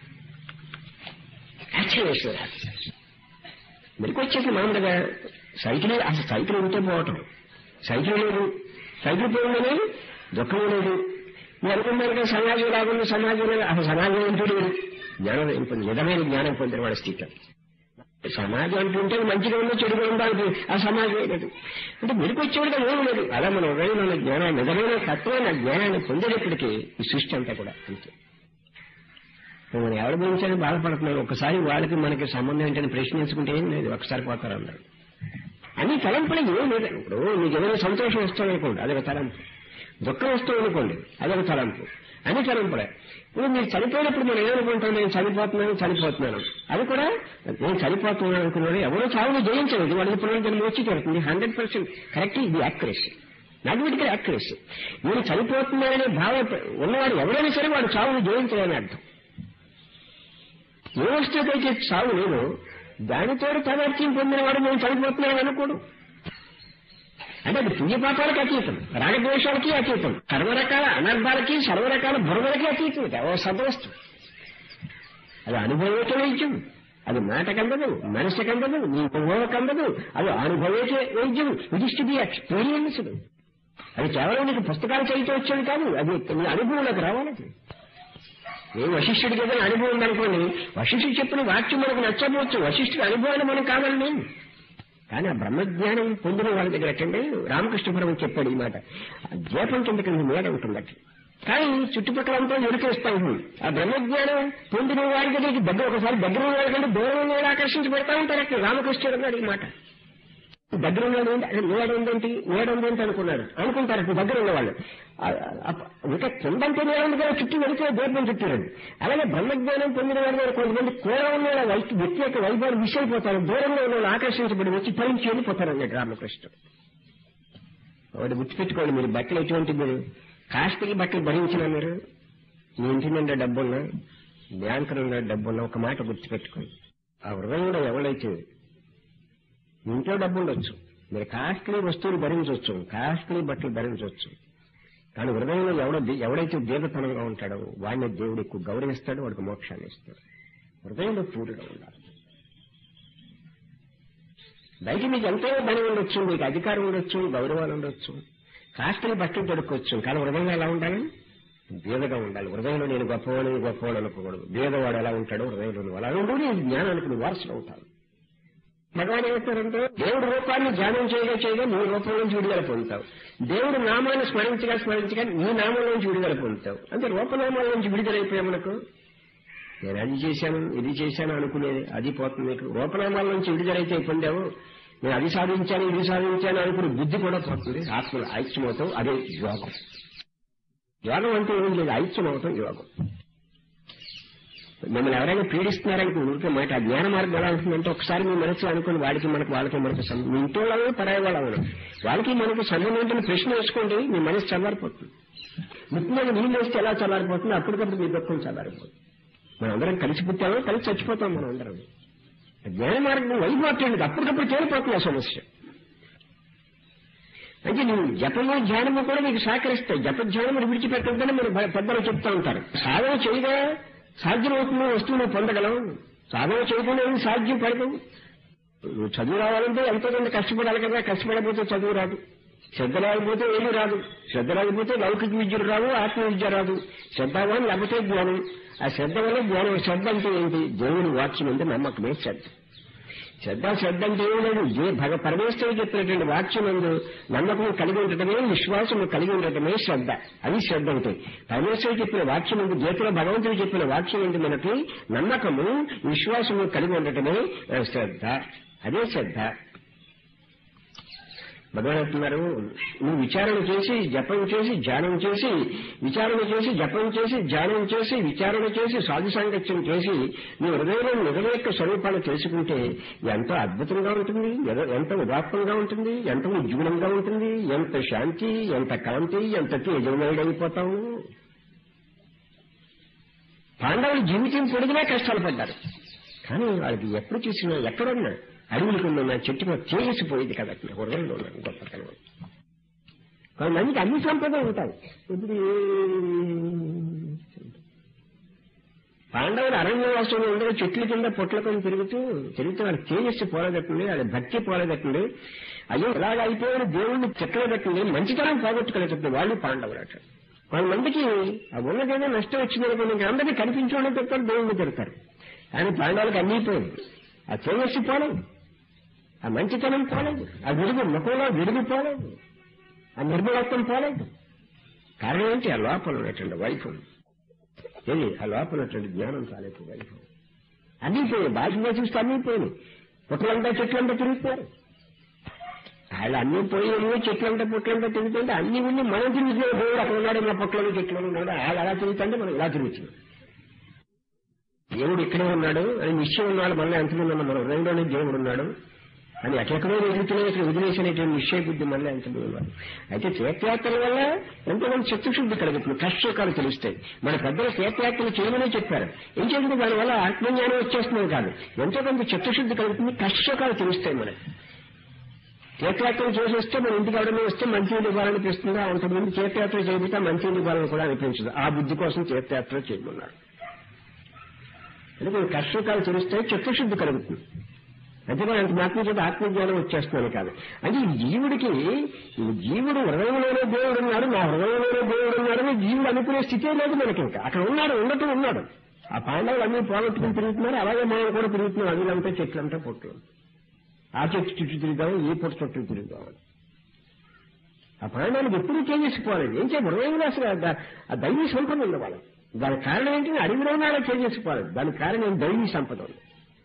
యాక్చువల్ మెలకు వచ్చేసి మామూలుగా సైకిల్ అసలు సైకిల్ ఉంటే పోవటం సైకిల్ లేదు సైకిల్ పోయిందని దుఃఖం లేదు మీరు అనుకున్నారు కదా సమాజం లాగుంది సమాజం లేదు అసలు సమాజం ఏంటో లేదు జ్ఞానం ఏం పొంది నిజమైన జ్ఞానం పొందిన వాడి స్థితి సమాజం అంటుంటే మంచిగా ఉందో చెడుగా ఉండాలి ఆ సమాజం లేదు అంటే మెరుపు వచ్చేవాడిగా ఏం లేదు అలా మనం ఉదయం ఉన్న జ్ఞానాన్ని నిజమైన తత్వమైన జ్ఞానాన్ని పొందేటప్పటికీ ఈ సృష్టి అంతా కూడా అంతే మనం ఎవరి గురించి బాధపడుతున్నారు ఒకసారి వాళ్ళకి మనకి సంబంధం ఏంటని ప్రశ్నించుకుంటే ఏం లేదు ఒకసారి పోతారు అన్నారు అన్ని తలంపులు ఏం లేదు ఇప్పుడు మీకు ఏదైనా సంతోషం వస్తుంది అనుకోండి అదొక తలంపు దుఃఖం వస్తుంది అనుకోండి అదొక తలంపు అన్ని తలంపులే ఇప్పుడు మీరు చనిపోయినప్పుడు మనం ఏమనుకుంటాం నేను చనిపోతున్నాను చనిపోతున్నాను అది కూడా నేను చనిపోతున్నాను అనుకున్నాడు ఎవరో చావును జయించలేదు వాడికి పునర్జన్మ వచ్చి తీరుతుంది హండ్రెడ్ పర్సెంట్ కరెక్ట్ ఇది యాక్యురసీ నాటివిటికల్ యాక్యురసీ నేను చనిపోతున్నాననే భావం ఉన్నవాడు ఎవరైనా సరే వాడు చావును జయించలేని అర్థం ఏ వస్తువుకైతే చావు లేదు దానితో తదర్థం పొందినవాడు నేను చనిపోతున్నాను అనుకోడు అంటే అది పుణ్యపాపాలకి అతీతం రాగద్వేషాలకి అతీతం సర్వరకాల అనర్థాలకి సర్వరకాల భ్రమలకి అతీతం ఓ సద్వస్తు అది అనుభవేక వైద్యం అది మాటకందదు మనసుకందదు నీ ఊహకందదు అది అనుభవేకే వైద్యం it is to be experienced అది కేవలం నీకు పుస్తకాలు చదివితే వచ్చేది కాదు అది నీ అనుభవంలోకి రావాలి ఏ వశిష్ఠుడికి ఏదైనా అనుభవం ఉందనుకోండి వశిష్ఠుడు చెప్పిన వాక్యం మనకు నచ్చబోవచ్చు వశిష్ఠుడి అనుభవాన్ని మనం కావాలి నేను కానీ ఆ బ్రహ్మజ్ఞానం పొందిన వాళ్ళ దగ్గర ఎట్టండి రామకృష్ణ పరమ చెప్పాడు ఈ మాట ఆ దీపం కింద కింద మేడ ఉంటుంది అట్లా కానీ చుట్టుపక్కలంతా ఎరుకేస్తా ఉంటుంది ఆ బ్రహ్మజ్ఞానం పొందిన వారి దగ్గరికి దగ్గర ఒకసారి దగ్గర ఉన్న వాళ్ళకంటే దూరం ఉన్న వాళ్ళు ఆకర్షించి పెడతా ఉంటారు అక్కడ రామకృష్ణుడు అన్నాడు ఈ మాట దగ్గర ఉన్నాడు ఏంటి అసలు నీడ ఉందేంటి నీడ ఉందేంటి అనుకున్నాడు అనుకుంటారు అప్పుడు దగ్గర ఉన్నవాళ్ళు ఇంకా కిందంటే నీడ ఉంది కదా చుట్టూ వెళితే దీపం చుట్టారండి అలాగే బ్రహ్మజ్ఞానం పొందిన వారి దగ్గర కొంతమంది కూర ఉన్న వాళ్ళ వై- వ్యక్తి యొక్క వైభవాన్ని మిస్ అయిపోతారు దూరంలో ఉన్న వాళ్ళు ఆకర్షించబడి వచ్చి ఫలించి వెళ్ళిపోతారు అన్నాడు రామకృష్ణుడు వాడు గుర్తుపెట్టుకోండి మీరు బట్టలు ఎటువంటి మీరు కాస్ట్లీ బట్టలు భరించిన మీరు మీ ఇంటి నిండా డబ్బున్నా బ్యాంకు నిండా డబ్బున్నా ఒక మాట గుర్తుపెట్టుకోండి ఆ హృదయంలో ఎవరైతే ఇంట్లో డబ్బు ఉండొచ్చు మీరు కాస్ట్లీ వస్తువులు భరించవచ్చు కాస్ట్లీ బట్టలు భరించవచ్చు కానీ హృదయంలో ఎవడ ఎవడైతే దీర్ఘతనంగా ఉంటాడో వాడిని దేవుడు ఎక్కువ గౌరవిస్తాడు వాడికి మోక్షాన్ని ఇస్తాడు హృదయంలో పూర్తిగా ఉండాలి బయట మీకు ఎంతో ధనం ఉండొచ్చు మీకు అధికారం ఉండొచ్చు గౌరవాలు ఉండొచ్చు కాస్ట్లీ బట్టలు దొరకవచ్చు కానీ హృదయంలో ఎలా ఉండాలి బీదగా ఉండాలి హృదయంలో నేను గొప్పవాడు గొప్పవాడు అనుకోకూడదు బీదవాడు ఎలా ఉంటాడో హృదయంలో నువ్వు అలా ఉండు నీ జ్ఞానానికి నువ్వు వారసులు అవుతావు భగవాన్ ఏమంటారంటే దేవుడి రూపాన్ని ధ్యానం చేయగా చేయగా నీ రూపం నుంచి విడుదల పొందుతావు దేవుడు నామాన్ని స్మరించగా స్మరించగా నీ నామం నుంచి విడుదల పొందుతావు అంటే రూపనామాల నుంచి విడుదలైపోయా మనకు నేను అది చేశాను ఇది చేశాను అనుకునేది అది పోతుంది నీకు రూపనామాల నుంచి విడుదలైతే పొందావు నేను అది సాధించాను ఇది సాధించాను అనుకుని బుద్ధి కూడా పోతుంది ఆత్మలు ఐక్యమవుతావు అదే యోగం యోగం అంటే ఏం లేదు ఐక్యమవుతాం యోగం మిమ్మల్ని ఎవరైనా పీడిస్తున్నారని ఊరికే మాట ఆ జ్ఞాన మార్గం ఎలా ఉంటుందంటే ఒకసారి మీ మనసులో అనుకుని వాడికి మనకు వాళ్ళకి మనకు సంబంధం మీ ఇంట్లో వాళ్ళని పరాయి వాళ్ళను వాళ్ళకి మనకు సంబంధం ఏంటని ప్రశ్న వేసుకోండి మీ మనసు చల్లారిపోతుంది ముఖ్యంగా నీళ్ళు వేస్తే ఎలా చల్లారిపోతుంది అప్పటికప్పుడు మీ దుఃఖం చల్లారిపోతుంది మనం అందరం కలిసి పుట్టామో కలిసి చచ్చిపోతాం మనం అందరం జ్ఞాన మార్గం వైపోతుంది అప్పటికప్పుడు తేలిపోతుంది ఆ సమస్య అంటే నువ్వు జపము ధ్యానము కూడా నీకు సహకరిస్తాయి జప ధ్యానము విడిచిపెట్టద్దని మీరు భ- పెద్దలు చెప్తా ఉంటారు సాధన చేయగా సాధ్యమవుతున్న వస్తువును పొందగలవు సాధన చేయకుండా ఏమి సాధ్యం పడదు నువ్వు చదువు రావాలంటే ఎంతో కొంత కష్టపడాలి కదా కష్టపడకపోతే చదువు రాదు శ్రద్ధ లేకపోతే ఏమీ రాదు శ్రద్ధ లేకపోతే లౌకిక విద్యలు రావు ఆత్మ విద్య రాదు శ్రద్ధవాన్ లేకపోతే జ్ఞానం ఆ శ్రద్ధ వల్ల జ్ఞానం శ్రద్ధ అంటే ఏంటి దేవుని వాక్యం అంటే నమ్మకమే శ్రద్ధ శ్రద్ధ శ్రద్ధ అంటే ఏం లేదు దే- భగ పరమేశ్వరుడు చెప్పినటువంటి వాక్యం ఎందు నమ్మకం కలిగి ఉండటమే విశ్వాసం కలిగి ఉండటమే శ్రద్ధ అది శ్రద్ధ అంటే పరమేశ్వరుడు చెప్పిన వాక్యం ఎందు గీతలో భగవంతుడు చెప్పిన వాక్యం ఎందు మనకి నమ్మకము విశ్వాసము కలిగి ఉండటమే ఆ, శ్రద్ధ అదే శ్రద్ధ భగవాన్ అంటున్నారు నువ్వు విచారణ చేసి జపం చేసి ధ్యానం చేసి విచారణ చేసి జపం చేసి ధ్యానం చేసి విచారణ చేసి సాధు సాంగత్యం చేసి నీ హృదయంలో నిజం యొక్క స్వరూపాన్ని తెలుసుకుంటే ఎంతో అద్భుతంగా ఉంటుంది ఎద- ఎంత ఉదాత్తంగా ఉంటుంది ఎంత ఉజ్వలంగా ఉంటుంది ఎంత శాంతి ఎంత కాంతి ఎంత తేజమయుడైపోతావు పాండవులు జీవితం పొడిగినా కష్టాలు పడ్డారు కానీ వాళ్ళకి ఎప్పుడు చూసినా ఎక్కడున్నా అడవుల కింద ఉన్న చెట్టు మీద తేజసిపోయింది కదా అట్లా హృదయంలో ఉన్నాడు గొప్పతనం కొంతమందికి అన్ని సంపదలు ఉంటాయి ఇప్పుడు పాండవులు అరణ్యవాసంలో ఉండగా చెట్ల కింద పొట్ల కింద తిరుగుతూ తిరుగుతూ వాళ్ళ తేజస్సు పోలగట్టింది వాళ్ళ భక్తి పోలగట్టింది అయ్యో ఇలాగ అయిపోయిన దేవుణ్ణి చెట్లు పెట్టింది మంచితనం పోగొట్టుకోలేదు వాళ్ళు పాండవులు అట కొంతమందికి ఆ ఉన్నదేదో నష్టం వచ్చిందనుకోండి ఇంకా అందరినీ కనిపించడం చెప్తారు దేవుణ్ణి తిడతారు కానీ పాండవులకు అన్నీ పోయింది ఆ తేజస్సు పోలేదు ఆ మంచితనం పోలేదు ఆ విడుగు ముఖంలో విడుగు పోలేదు ఆ నిర్మలత్వం పోలేదు కారణం ఏంటి ఆ లోపల ఉన్నటువంటి వైఫల్యం ఏది ఆ లోపల ఉన్నటువంటి జ్ఞానం చాలేదు వైఫల్యం అన్నీ పోయాయి బాధ్యత చూస్తే అన్నీ పోయినాయి పుట్లంతా చెట్లంతా తిరుగుతున్నారు వాళ్ళు అన్ని పోయి అన్ని చెట్లంతా పుట్లంతా తిరుగుతుంటే అన్ని ఉండి మనం తిరుగుతున్నాం దేవుడు అక్కడ ఉన్నాడు ఇలా పుట్లలో చెట్లు ఉన్నాడు వాళ్ళు అలా తిరుగుతుంటే మనం ఇలా తిరుగుతున్నాం దేవుడు ఇక్కడే ఉన్నాడు అని నిశ్చయం ఉన్నాడు మళ్ళీ ఎంతమంది ఉన్నాం మనం హృదయంలోనే దేవుడు ఉన్నాడు అని ఎక్కడెక్కడో ఎదుగుతున్నాయి ఇక్కడ వదిలేసినటువంటి నిశ్చయ బుద్ధి మళ్ళీ ఎంతమంది ఉన్నారు అయితే తీర్థయాత్రల వల్ల ఎంతోమంది చిత్తశుద్ధి కలుగుతుంది కష్టసుఖాలు తెలుస్తాయి మన పెద్దలు తీర్థయాత్రలు చేయమనే చెప్పారు ఏం చేస్తుంది దానివల్ల ఆత్మజ్ఞానం వచ్చేస్తున్నాయి కాదు ఎంతో కొంత చిత్తశుద్ధి కలుగుతుంది కష్టసుఖాలు తెలుస్తాయి మనకి తీర్థయాత్రలు చేసి వస్తే మన ఇంటికి ఎవరైనా వస్తే మంచినీళ్ళు ఇవ్వాలనిపిస్తుందా అంతమంది తీర్థయాత్ర చేయబోతే మంచినీళ్ళు ఇవ్వాలని కూడా అనిపించదు ఆ బుద్ధి కోసం తీర్థయాత్ర చేయమన్నారు ఎందుకంటే కష్టసుఖాలు తెలుస్తాయి చిత్తశుద్ధి కలుగుతుంది అంతేకాని అంత మాత్రం చేత ఆత్మజ్ఞానం వచ్చేస్తున్నాను కాదు అంటే ఈ జీవుడికి ఈ జీవుడు హృదయంలోనే దేవుడు ఉన్నాడు నా హృదయంలోనే దేవుడు ఉన్నాడు అని జీవుడు అనుకునే స్థితే లేదు మనకి ఇంకా అక్కడ ఉన్నాడు ఉన్నట్టు ఉన్నాడు ఆ పాండవులు అన్ని పోగొట్టుకుని తిరుగుతున్నారు అలాగే మనం కూడా తిరుగుతున్నాం అదిలంతా చెట్లంతా పొట్లు ఆ చెట్టు చుట్టూ తిరుగుదాం ఈ పొట్టు చుట్టూ తిరుగుదాం ఆ పాండవులకు ఎప్పుడూ చేసేసిపోలేదు ఏం చేయ హృదయంలో అసలు ఆ- ఆ దైవీ సంపద ఉంది వాళ్ళకి దానికి కారణం ఏంటి అడవిలోనే అలా చేసేసిపోలేదు దానికి కారణం దైవీ సంపద ఉంది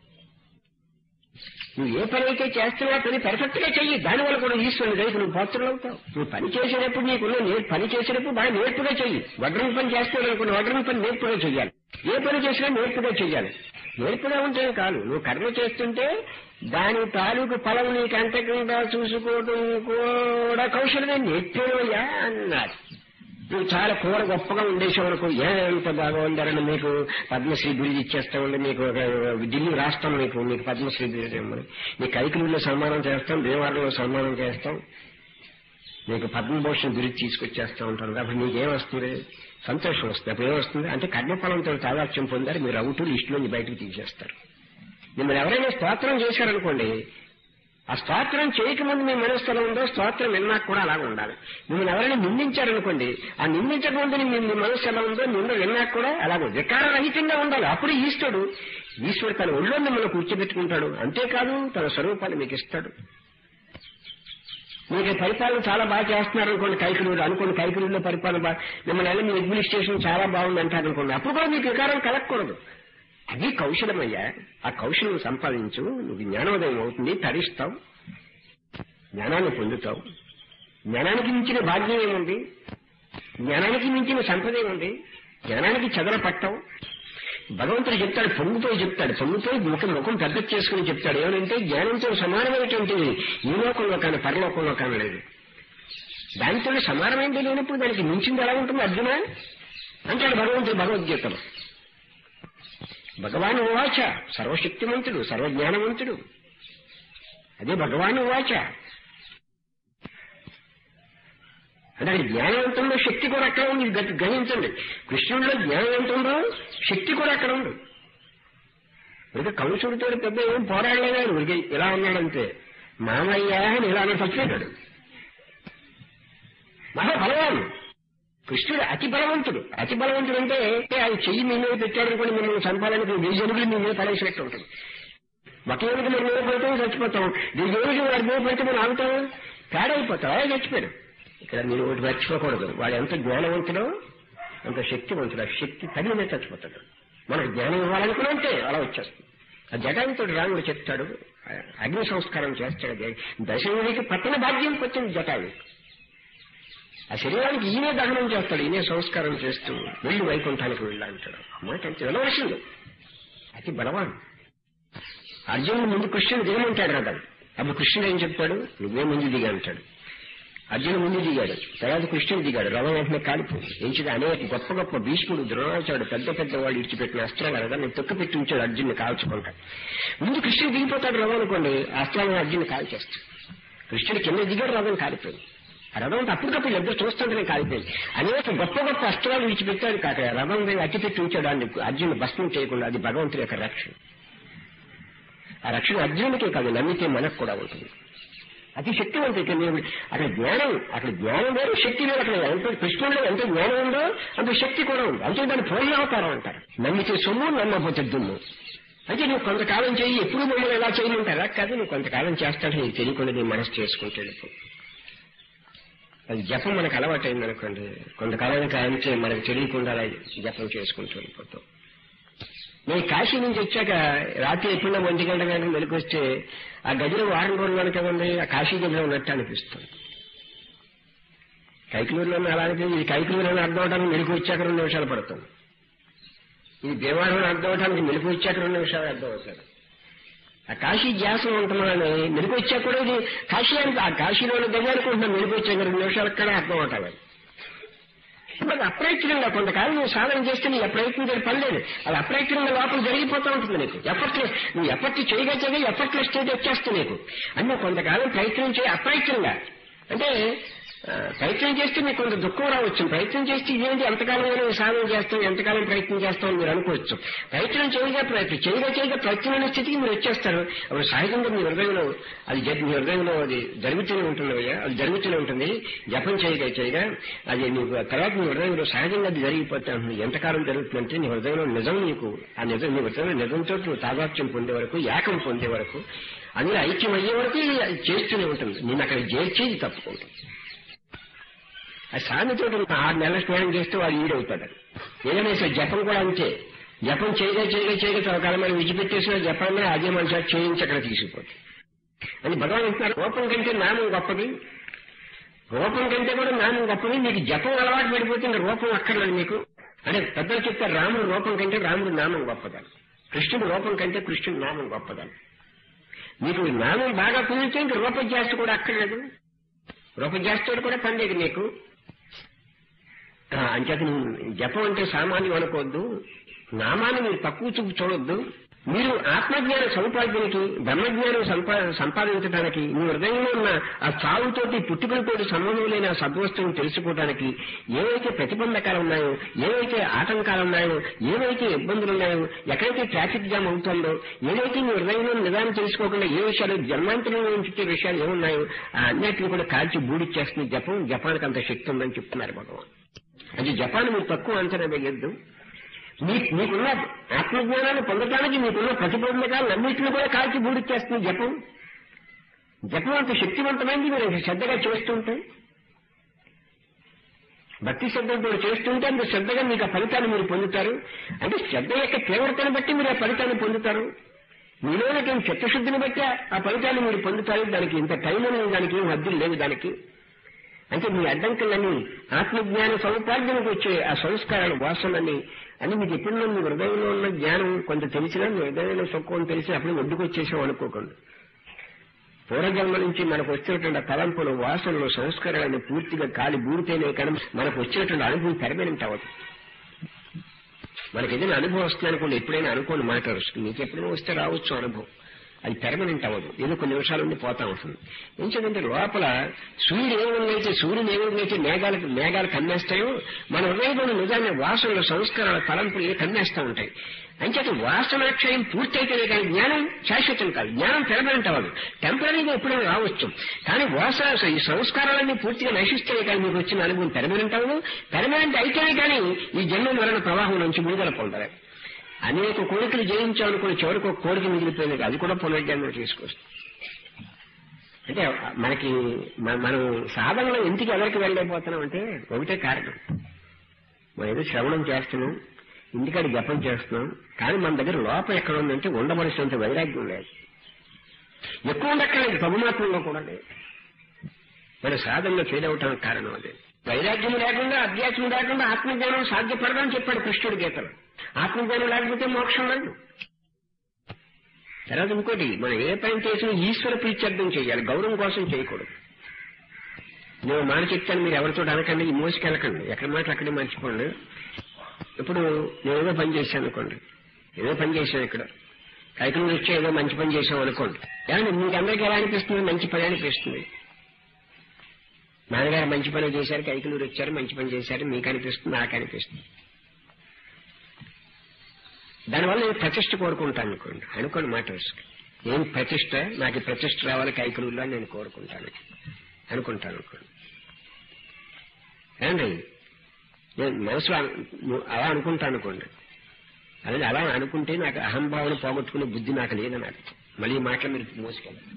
నువ్వు ఏ పని అయితే చేస్తున్నావు ఆ పని పర్ఫెక్ట్ గా చెయ్యి దానివల్ల కూడా ఈశ్వరుని రేపు నువ్వు పాత్రలు అవుతావు నువ్వు పని చేసేటప్పుడు నీకున్న నే- పని చేసేటప్పుడు బాగా నేర్పుగా చెయ్యి వడ్రం పని చేస్తావు అనుకున్న వడ్రం పని నేర్పుగా చెయ్యాలి ఏ పని చేసినా నేర్పుగా చెయ్యాలి నేర్పుగా ఉంటే కాదు నువ్వు కర్మ చేస్తుంటే దాని తాలూకు ఫలం నీకు అంతకుండా చూసుకోవడం కూడా కౌశలమే నేర్పేవయ్యా అన్నారు నువ్వు చాలా కూర గొప్పగా ఉండేసావు అనుకో ఎంత బాగా ఉండాలని మీకు పద్మశ్రీ బిరుదు ఇచ్చేస్తామండి మీకు ఒక ఢిల్లీ రాష్ట్రం మీకు మీకు పద్మశ్రీ బిరుదు ఇవ్వమని మీ కైకులలో సన్మానం చేస్తాం దేవాలయంలో సన్మానం చేస్తాం మీకు పద్మభూషణ్ బిరుదు తీసుకొచ్చేస్తా ఉంటారు అప్పుడు మీకేం వస్తుంది సంతోషం వస్తుంది అప్పుడు ఏమొస్తుంది అంటే కర్మఫలంతో తాదాత్యం పొందారు మీరు అవుతూ లిస్టులోంచి బయటకు తీసేస్తారు మిమ్మల్ని ఎవరైనా స్తోత్రం చేశారనుకోండి ఆ స్తోత్రం చేయకముందు మీ మనస్సు ఎలా ఉందో స్తోత్రం విన్నాక కూడా అలాగే ఉండాలి మిమ్మల్ని ఎవరైనా నిందించారనుకోండి ఆ నిందించకముందు మీ మీ మనస్సు ఎలా ఉందో నిన్న విన్నాక కూడా అలాగే వికారరహితంగా ఉండాలి అప్పుడు ఈశ్వరుడు ఈశ్వరుడు తన ఒళ్ళో మిమ్మల్ని కూర్చోబెట్టుకుంటాడు అంతేకాదు తన స్వరూపాన్ని మీకు ఇస్తాడు మీకు పరిపాలన చాలా బాగా చేస్తున్నారు అనుకోండి కైకులూరు అనుకోండి కైకులూరులో పరిపాలన బాగా మిమ్మల్ని వెళ్ళి మీ అడ్మినిస్ట్రేషన్ చాలా బాగుంది అంటారు అనుకోండి అప్పుడు కూడా మీకు వికారం కలగకూడదు అది కౌశలమయ్యా ఆ కౌశలం సంపాదించు నువ్వు జ్ఞానోదయం అవుతుంది తరిస్తావు జ్ఞానాన్ని పొందుతావు జ్ఞానానికి మించిన భాగ్యం ఏముంది జ్ఞానానికి మించిన సంపద ఏముంది జ్ఞానానికి చెదల పట్టవు భగవంతుడు చెప్తాడు పొంగిపోయి చెప్తాడు పొంగిపోయి ముఖం ముఖం పెద్ద చేసుకుని చెప్తాడు ఏమంటే జ్ఞానంతో సమానమైనటువంటి ఈ లోకంలో కానీ పరలోకంలో కానీ లేదు దానితో సమానమైనది లేనప్పుడు దానికి మించింది ఎలా ఉంటుంది అర్జున అంటాడు భగవంతుడు భగవద్గీతలో భగవాన్ ఉవాచ సర్వశక్తిమంతుడు సర్వజ్ఞానవంతుడు అదే భగవాన్ ఉవాచ అంటే అక్కడ జ్ఞానం ఎంత ఉందో శక్తి కూడా అక్కడ ఉంది ఇది గతి- గ్రహించండి కృష్ణుడిలో జ్ఞానం ఎంత ఉందో శక్తి కూడా అక్కడ ఉంది ఇక కంసుడితో పెద్ద ఏం పోరాడలేదు ఉడికి ఇలా ఉన్నాడంతే మామయ్య అని ఇలా అని చచ్చిపోయాడు మహా బలవాను కృష్ణుడు అతి బలవంతుడు అతి బలవంతుడు అంటే ఆయన చెయ్యి మీ మీద పెట్టాడు అనుకోండి మిమ్మల్ని చంపాలని వెయ్యి జనుగులు మీ మీద పడేసినట్టు ఉంటుంది ఒకే ఏమిటి మీరు మీద పడితే చచ్చిపోతాం దీనికి ఏమిటి వాడి మీద పడితే మనం ఆగుతాం తేడైపోతాం అదే చచ్చిపోయాడు ఇక్కడ మీరు ఒకటి మర్చిపోకూడదు వాడు ఎంత జ్ఞానవంతుడో అంత శక్తివంతుడు ఆ శక్తి తగిలినే చచ్చిపోతాడు మనకు జ్ఞానం ఇవ్వాలనుకున్నంటే అలా వచ్చేస్తుంది ఆ జటాయుతో రాముడు చెప్తాడు ఆ అగ్ని సంస్కారం చేస్తాడు దే- దశముడికి పట్టణ భాగ్యం వచ్చింది జటాయు ఆ శరీరానికి ఈయనే దహనం చేస్తాడు ఈయనే సంస్కారం చేస్తూ వెళ్ళి వైకుంఠానికి వెళ్ళి అంటాడు మాట అంతే వెళ్ళవలసింది అతి బలవాన్ అర్జునుడు ముందు కృష్ణుడు దిగమంటాడు కదా అప్పుడు కృష్ణుడు ఏం చెప్తాడు నువ్వే ముందు దిగా అంటాడు అర్జున ముందు దిగాడు తర్వాత కృష్ణుడు దిగాడు రథం వెంటనే కాలిపోయింది ఎంచిది అనేక గొప్ప గొప్ప భీష్ముడు ద్రోణాచాడు పెద్ద పెద్ద వాళ్ళు ఇడిచిపెట్టిన అస్త్రాలు రథాన్ని తొక్కి పెట్టి ఉంచాడు అర్జున్ని కాల్చుకుంటాడు ముందు కృష్ణుడు దిగిపోతాడు రథం అనుకోండి అస్త్రాలను అర్జున్ని కాల్చేస్తాడు కృష్ణుడు కింద దిగాడు రథం కాలిపోయింది ఆ రథం అంటే అప్పటికప్పుడు ఇద్దరు చూస్తుంటేనే కాలిపోయింది అనేక గొప్ప గొప్ప అస్త్రాలు విడిచిపెట్టాడు కాక రథం మీద అట్టి పెట్టి ఉంచాడు అని అర్జును భస్మం చేయకుండా అది భగవంతుడి యొక్క రక్షణ ఆ రక్షణ అర్జునుడికే కాదు నమ్మితే మనకు కూడా ఉంటుంది అతి శక్తివంతుడికి మీరు అక్కడ జ్ఞానం అక్కడ జ్ఞానం వేరు శక్తి వేరు అక్కడ ఎంత కృష్ణుడిలో ఎంత జ్ఞానం ఉందో అంత శక్తి కూడా ఉంది అంటే దాన్ని పూర్ణావతారం అంటారు నమ్మితే సొమ్ము నమ్మకపోతే దుమ్ము అంటే నువ్వు కొంతకాలం చేయి ఎప్పుడు మమ్మల్ని ఎలా చేయమంటారా కాదు నువ్వు కొంతకాలం చేస్తాడు నీకు తెలియకుండా నీ మనసు చేసుకుంటాడు అది జపం మనకు అలవాటైంది అనుకోండి కొంతకాలానికి ఆయనకే మనకు తెలియకుండా అలా జపం చేసుకుంటూ వెళ్ళిపోతాం నేను కాశీ నుంచి వచ్చాక రాత్రి ఎప్పుడైనా ఒంటి గంట గంట వెలికి వస్తే ఆ గదిలో వారం రోజులు కనుక ఉంది ఆ కాశీ గదిలో ఉన్నట్టు అనిపిస్తుంది కైకులూరులో అలా అనిపించింది ఇది కైకులూరు అని అర్థం అవడానికి మెలకు వచ్చాక రెండు నిమిషాలు పడుతుంది ఇది దేవాలయం అని అర్థం అవడానికి మెలకు వచ్చాక రెండు నిమిషాలు అర్థం అవుతాడు ఆ కాశీ ధ్యాసం ఉంటున్నాడని మెలకు వచ్చాక కూడా ఇది కాశీ అని ఆ కాశీలోని గది అనుకుంటున్నాం మెలకు వచ్చాక రెండు నిమిషాలకు కూడా అర్థం అవుతాడు మరి అప్రయత్నంగా కొంతకాలం నువ్వు సాధన చేస్తే నీ ప్రయత్నం చేయ పనిలేదు అది అప్రయత్నంగా లోపల జరిగిపోతూ ఉంటుంది నీకు ఎఫర్ట్లెస్ నువ్వు ఎఫర్ట్ చేయగా చేయగా ఎఫర్ట్లెస్ స్టేజ్ వచ్చేస్తుంది నీకు అన్న కొంతకాలం ప్రయత్నం చేయ అప్రయత్నంగా అంటే ఆ, ప్రయత్నం చేస్తే మీకు కొంత దుఃఖం రావచ్చు ప్రయత్నం చేస్తే ఇదేంటి ఎంతకాలం నేను సాధన చేస్తాం ఎంతకాలం ప్రయత్నం చేస్తామని మీరు అనుకోవచ్చు ప్రయత్నం చేయగా ప్రయత్నం చేయగా చేయగా ప్రయత్నం అనే స్థితికి మీరు వచ్చేస్తారు అప్పుడు సహజంగా మీ హృదయంలో అది జ- మీ హృదయంలో అది జరుగుతూనే ఉంటుంది అయ్యా అది జరుగుతూనే ఉంటుంది జపం చేయగా చేయగా అది నీకు ఆ తర్వాత నీ హృదయంలో సహజంగా అది జరిగిపోతా ఉంటుంది ఎంతకాలం జరుగుతుందంటే నీ హృదయంలో నిజం నీకు ఆ నిజం నీ హృదయంలో నిజంతో నువ్వు తాదాత్యం పొందే వరకు ఏకం పొందే వరకు అందులో ఐక్యం అయ్యే వరకు ఇది చేస్తూనే ఉంటుంది నేను అక్కడ చేర్చేది తప్పుకుంటుంది ఆ స్వామితో ఆరు నెలల స్నానం చేస్తే వాడు ఈడవుతాడు ఏదైనా సరే జపం కూడా అంతే జపం చేయగా చేయగా చేయగా చవకాలం మనం విడిచిపెట్టేసిన జపాన్ని అదే మనిషి చేయించి అక్కడ తీసుకుపోతుంది అని భగవాన్ అంటున్నారు రూపం కంటే నామం గొప్పది రూపం కంటే కూడా నామం గొప్పది మీకు జపం అలవాటు పడిపోతే ఇంకా రూపం అక్కర్లేదు మీకు అంటే పెద్దలు చెప్తారు రాముడు రూపం కంటే రాముడు నామం గొప్పదని కృష్ణుడు రూపం కంటే కృష్ణుడు నామం గొప్పదని మీకు నామం బాగా కుదిరితే ఇంక రూపజ్యాస్తి కూడా అక్కర్లేదు రూపజ్యాస్తుడు కూడా పని లేదు నీకు ఆ, అంచేత నువ్వు జపం అంటే సామాన్యం అనుకోవద్దు నామాన్ని మీరు తక్కువ చూపు చూడొద్దు మీరు ఆత్మజ్ఞాన సముపార్జనకి బ్రహ్మజ్ఞానం సంపా సంపాదించడానికి మీ హృదయంలో ఉన్న ఆ చావుతోటి పుట్టుకలతోటి సంబంధం లేని ఆ సద్వస్తువుని తెలుసుకోవడానికి ఏవైతే ప్రతిబంధకాలు ఉన్నాయో ఏవైతే ఆటంకాలు ఉన్నాయో ఏవైతే ఇబ్బందులు ఉన్నాయో ఎక్కడైతే ట్రాఫిక్ జామ్ అవుతుందో ఏదైతే మీ హృదయంలో నిదానం తెలుసుకోకుండా ఏ విషయాలు జన్మాంతరంలో చుట్టే విషయాలు ఏమున్నాయో ఆ అన్నిటిని కూడా కాల్చి బూడిచ్చేస్తుంది జపం జపానికి అంత శక్తి ఉందని చెప్తున్నారు భగవాన్ అది జపాన్ మీరు తక్కువ అంచనా వేయద్దు మీ మీకున్న ఆత్మజ్ఞానాన్ని పొందడానికి మీకున్న ప్రతిబంధకాలు అన్నింటిని కూడా కాల్చి బూడిచ్చేస్తుంది జపం జపం అంత శక్తివంతమైంది మీరు అంత శ్రద్ధగా చేస్తుంటే భక్తి శ్రద్ధతో చేస్తుంటే అంత శ్రద్ధగా మీకు ఆ ఫలితాన్ని మీరు పొందుతారు అంటే శ్రద్ధ యొక్క తీవ్రతను బట్టి మీరు ఆ ఫలితాన్ని పొందుతారు మీలోనకి చిత్తశుద్ధిని బట్టి ఆ ఫలితాన్ని మీరు పొందుతారు దానికి ఇంత టైం అనేది దానికి ఏం హద్దులు లేవు దానికి అంటే మీ అడ్డంకులన్నీ ఆత్మజ్ఞాన సముపార్జనకు వచ్చే ఆ సంస్కారాలు వాసనని అని మీకు ఎప్పుడో మీ హృదయంలో ఉన్న జ్ఞానం కొంత తెలిసినా మీ హృదయంలో సుఖం తెలిసి అప్పుడు ఒడ్డుకు వచ్చేసాం అనుకోకండి పూర్వజన్మ నుంచి మనకు వచ్చేటువంటి ఆ తలంపులు వాసనలు సంస్కారాలను పూర్తిగా కాలి బూడితేనే కానీ మనకు వచ్చేటువంటి అనుభవం పెర్మనెంట్ అవ్వదు మనకి ఏదైనా అనుభవం వస్తుంది అనుకోండి ఎప్పుడైనా అనుకోండి మాట్లాడుతుంది మీకు ఎప్పుడైనా వస్తే రావచ్చు అనుభవం అది పెర్మనెంట్ అవ్వదు ఏదో కొన్ని నిమిషాల నుండి పోతా ఉంటుంది ఎందుకంటే లోపల సూర్యుడు ఏముందైతే సూర్యుడు ఏముందైతే మేఘాలకు మేఘాలు కమ్మేస్తాయో మన హృదయంలో నిజాన్ని వాసనలు సంస్కారాల తలంపులు ఏ కమ్మేస్తూ ఉంటాయి అంచేత వాసనాక్షయం పూర్తయితేనే కానీ జ్ఞానం శాశ్వతం కాదు జ్ఞానం పెర్మనెంట్ అవ్వదు టెంపరీగా ఎప్పుడైనా రావచ్చు కానీ వాసన ఈ సంస్కారాలన్నీ పూర్తిగా నశిస్తేనే కానీ మీకు వచ్చిన అనుభవం పెర్మనెంట్ అవ్వదు పెర్మనెంట్ అయితేనే కానీ ఈ జన్మ మరణ ప్రవాహం నుంచి విడుదల పొందాలి అనేక కోరికలు జయించాలనుకుని చివరికి ఒక కోరిక మిగిలిపోయింది అది కూడా పునర్జన్మ తీసుకొస్తుంది అంటే మనకి మ- మనం సాధనలో ఇంటికి ఎవరికి వెళ్ళలేకపోతున్నాం అంటే ఒకటే కారణం మనం ఏదో శ్రవణం చేస్తున్నాం ఇంటికాడ జపం చేస్తున్నాం కానీ మన దగ్గర లోపం ఎక్కడ ఉందంటే ఉండవలసినంత వైరాగ్యం లేదు ఎక్కువ ఉండక్కర్లేదు ప్రభుమాత్మంలో కూడా లేదు మన సాధనలో ఫెయిల్ అవటానికి కారణం అదే వైరాగ్యం లేకుండా అధ్యాత్మం లేకుండా ఆత్మజ్ఞానం సాధ్యపడదని చెప్పాడు కృష్ణుడి గీతలో ఆత్మజ్ఞానం లేకపోతే మోక్షం లేదు తర్వాత ఇంకోటి మనం ఏ పని చేసినా ఈశ్వర ప్రీత్యర్థం చేయాలి గౌరవం కోసం చేయకూడదు నేను మాట చెప్తాను మీరు ఎవరితో అనకండి ఈ మోసుకెళ్ళకండి ఎక్కడ మాటలు అక్కడే మర్చిపోండి ఇప్పుడు నేను ఏదో పని చేశాను అనుకోండి ఏదో పని చేశాను ఇక్కడ కైకులు వచ్చి ఏదో మంచి పని చేశాం అనుకోండి ఏమండి మీకు అందరికీ ఎలా అనిపిస్తుంది మంచి పని అనిపిస్తుంది నాన్నగారు మంచి పని చేశారు కైకులూరు వచ్చారు మంచి పని చేశారు మీకు అనిపిస్తుంది నాకు అనిపిస్తుంది దానివల్ల నేను ప్రతిష్ట కోరుకుంటాను అనుకోండి అనుకోండి మాట వస్తుంది ఏం ప్రతిష్ట నాకు ఈ ప్రతిష్ట రావాలి కైకులూరులో నేను కోరుకుంటాను అనుకుంటాను అనుకోండి ఏమండి నేను మనసులో అను- అలా అనుకుంటాను అనుకోండి అలాగే అలా అనుకుంటే నాకు అహంభావన పోగొట్టుకునే బుద్ధి నాకు లేదని అర్థం మళ్ళీ ఈ మాటలు మీరు మోసుకెళ్ళండి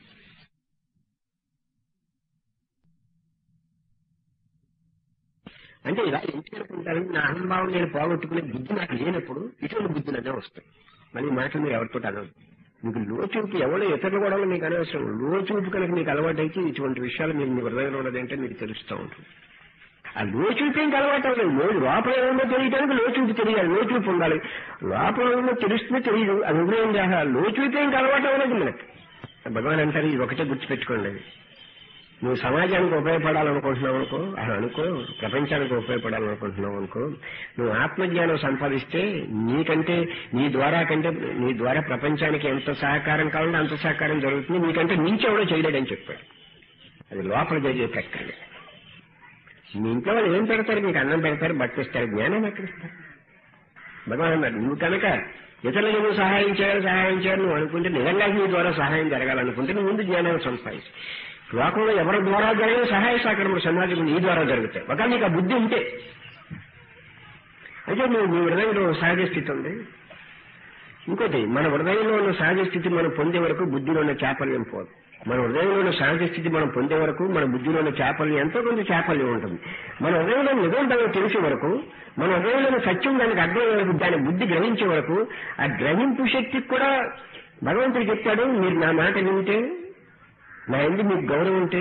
అంటే ఇలా ఎందుకనుకుంటారంటే నా అహంభావం నేను పోగొట్టుకునే బుద్ధి నాకు లేనప్పుడు ఇటువంటి బుద్ధులనే వస్తాయి మళ్ళీ ఈ మాటలు మీరు ఎవరితో అనవద్దు మీకు లోచూపు ఎవరో ఇతరులు కూడా మీకు అనవసరం లోచూపు కనుక మీకు అలవాటైతే ఇటువంటి విషయాలు మీరు మీ హృదయంలో ఉన్నదంటే మీకు తెలుస్తూ ఉంటుంది ఆ లోచూపు ఏం అలవాటు అవ్వలేదు లో- లోపల ఏమో తెలియడానికి లోచూపు తెలియాలి లోచూపు ఉండాలి లోపల ఏమో తెలుస్తుందో తెలియదు అది ఉదయం చేయాలి ఆ లోచూపు ఏం అలవాటు అవ్వలేదు మనకి భగవాన్ అంటారు ఇది ఒకటే గుర్తుపెట్టుకోండి నువ్వు సమాజానికి ఉపయోగపడాలనుకుంటున్నావు అనుకో అలా అనుకో ప్రపంచానికి ఉపయోగపడాలనుకుంటున్నావు అనుకో నువ్వు ఆత్మజ్ఞానం సంపాదిస్తే నీకంటే నీ ద్వారా కంటే నీ ద్వారా ప్రపంచానికి ఎంత సహకారం కావాలంటే అంత సహకారం జరుగుతుంది నీకంటే మించెవడో చేయలేడని చెప్పాడు అది లోపల జరిగే ప్రక్రియ మీ ఇంట్లో వాళ్ళు ఏం పెడతారు మీకు అన్నం పెడతారు బట్టిస్తారు జ్ఞానం ఎక్కడిస్తారు భగవాన్ అన్నాడు నువ్వు కనుక ఇతరులకు నువ్వు సహాయం చేయాలి సహాయం చేయాలి నువ్వు అనుకుంటే నిజంగా నీ ద్వారా సహాయం జరగాలనుకుంటే నువ్వు ముందు జ్ఞానాన్ని సంపాదించు లోకంలో ఎవరి ద్వారా జరిగిన సహాయ సహకారములు సమాజం నీ ద్వారా జరుగుతాయి ఒకవేళ నీకు ఆ బుద్ధి ఉంటే అయితే నువ్వు నీ హృదయంలో సహజ స్థితి ఉంది ఇంకోటి మన హృదయంలో ఉన్న సహజ స్థితి మనం పొందే వరకు బుద్ధిలో ఉన్న చాపల్యం పోదు మన హృదయంలో ఉన్న సహజ స్థితి మనం పొందే వరకు మన బుద్ధిలో ఉన్న చాపల్యం ఎంతో కొంత చాపల్యం ఉంటుంది మన హృదయంలో నిజం దానికి తెలిసే వరకు మన హృదయంలో సత్యం దానికి అర్థం వరకు దాని బుద్ధి గ్రహించే వరకు ఆ గ్రహింపు శక్తికి కూడా భగవంతుడు చెప్పాడు మీరు నా మాట వింటే నా ఎందు మీకు గౌరవం ఉంటే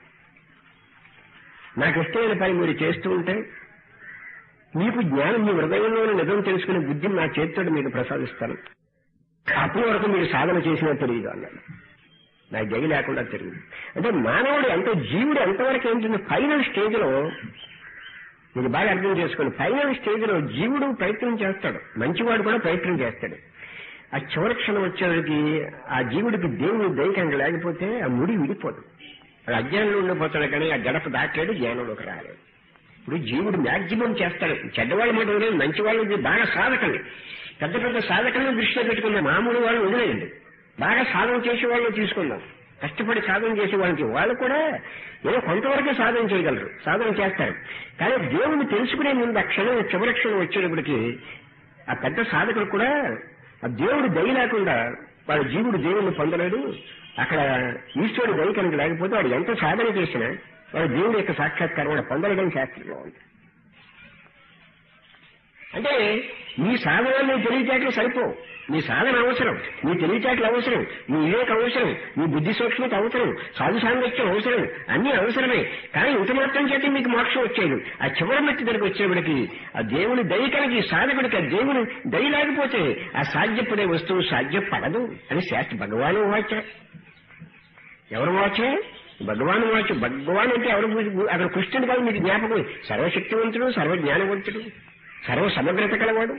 నాకు ఇష్టమైన పని మీరు చేస్తూ ఉంటే మీకు జ్ఞానం మీ హృదయంలోని నిజం తెలుసుకునే బుద్ధిని నా చేతితో మీకు ప్రసాదిస్తాను అప్పటి వరకు మీరు సాధన చేసినా తెలియదు అన్నాడు నాకు జగి లేకుండా తెలియదు అంటే మానవుడు ఎంత జీవుడు ఎంతవరకు ఏంటంటే ఫైనల్ స్టేజ్ లో మీరు బాగా అర్థం చేసుకోండి ఫైనల్ స్టేజ్ లో జీవుడు ప్రయత్నం చేస్తాడు మంచివాడు కూడా ప్రయత్నం చేస్తాడు ఆ చివరి క్షణం వచ్చేసరికి ఆ జీవుడికి దేవుడు దైకంగా లేకపోతే ఆ ముడి విడిపోదు వాడు అజ్ఞానంలో ఉండిపోతాడు కానీ ఆ గడప దాటలేడు జ్ఞానంలోకి రాలేడు ఇప్పుడు జీవుడు మ్యాక్సిమం చేస్తాడు చెడ్డవాళ్ళు మాట వదిలేదు మంచి వాళ్ళు బాగా సాధకండి పెద్ద పెద్ద సాధకులను దృష్టిలో పెట్టుకున్న మామూలు వాళ్ళు వదిలేయండి బాగా సాధన చేసే వాళ్ళు తీసుకుందాం కష్టపడి సాధన చేసే వాళ్ళకి వాళ్ళు కూడా ఏదో కొంతవరకే సాధన చేయగలరు సాధన చేస్తారు కానీ దేవుని తెలుసుకునే ముందు ఆ క్షణం చివరి క్షణం వచ్చేటప్పటికి ఆ పెద్ద సాధకుడు కూడా ఆ దేవుడు దయ లేకుండా వాడు జీవుడు దేవుడిని పొందలేడు అక్కడ ఈశ్వరుడు దయ కనుక లేకపోతే వాడు ఎంత సాధన చేసినా వాడు దేవుడి యొక్క సాక్షాత్కారం వాడు పొందలేదని శాస్త్రంలో ఉంది అంటే నీ సాధన నీ తెలివితేటలు సరిపోవు నీ సాధన అవసరం నీ తెలివితేటలు అవసరం నీ వివేక అవసరం నీ బుద్ధి సూక్ష్మత అవసరం సాధు సాంగత్యం అవసరం అన్ని అవసరమే కానీ ఇంత మాత్రం చేత మీకు మోక్షం వచ్చేది ఆ చివరి మట్టి దగ్గరికి వచ్చేవాడికి ఆ దేవుని దయ కలిగి సాధకుడికి ఆ దేవుని దయ లేకపోతే ఆ సాధ్యపడే వస్తువు సాధ్యపడదు అని శాస్త్ర భగవాను వాచ ఎవరు వాచే భగవాన్ వాచ్ భగవాన్ అంటే ఎవరు పూజ- అక్కడ కృష్ణుడు కాదు మీకు జ్ఞాపకం సర్వశక్తివంతుడు సర్వజ్ఞానవంతుడు సర్వ సమగ్రత కలవాడు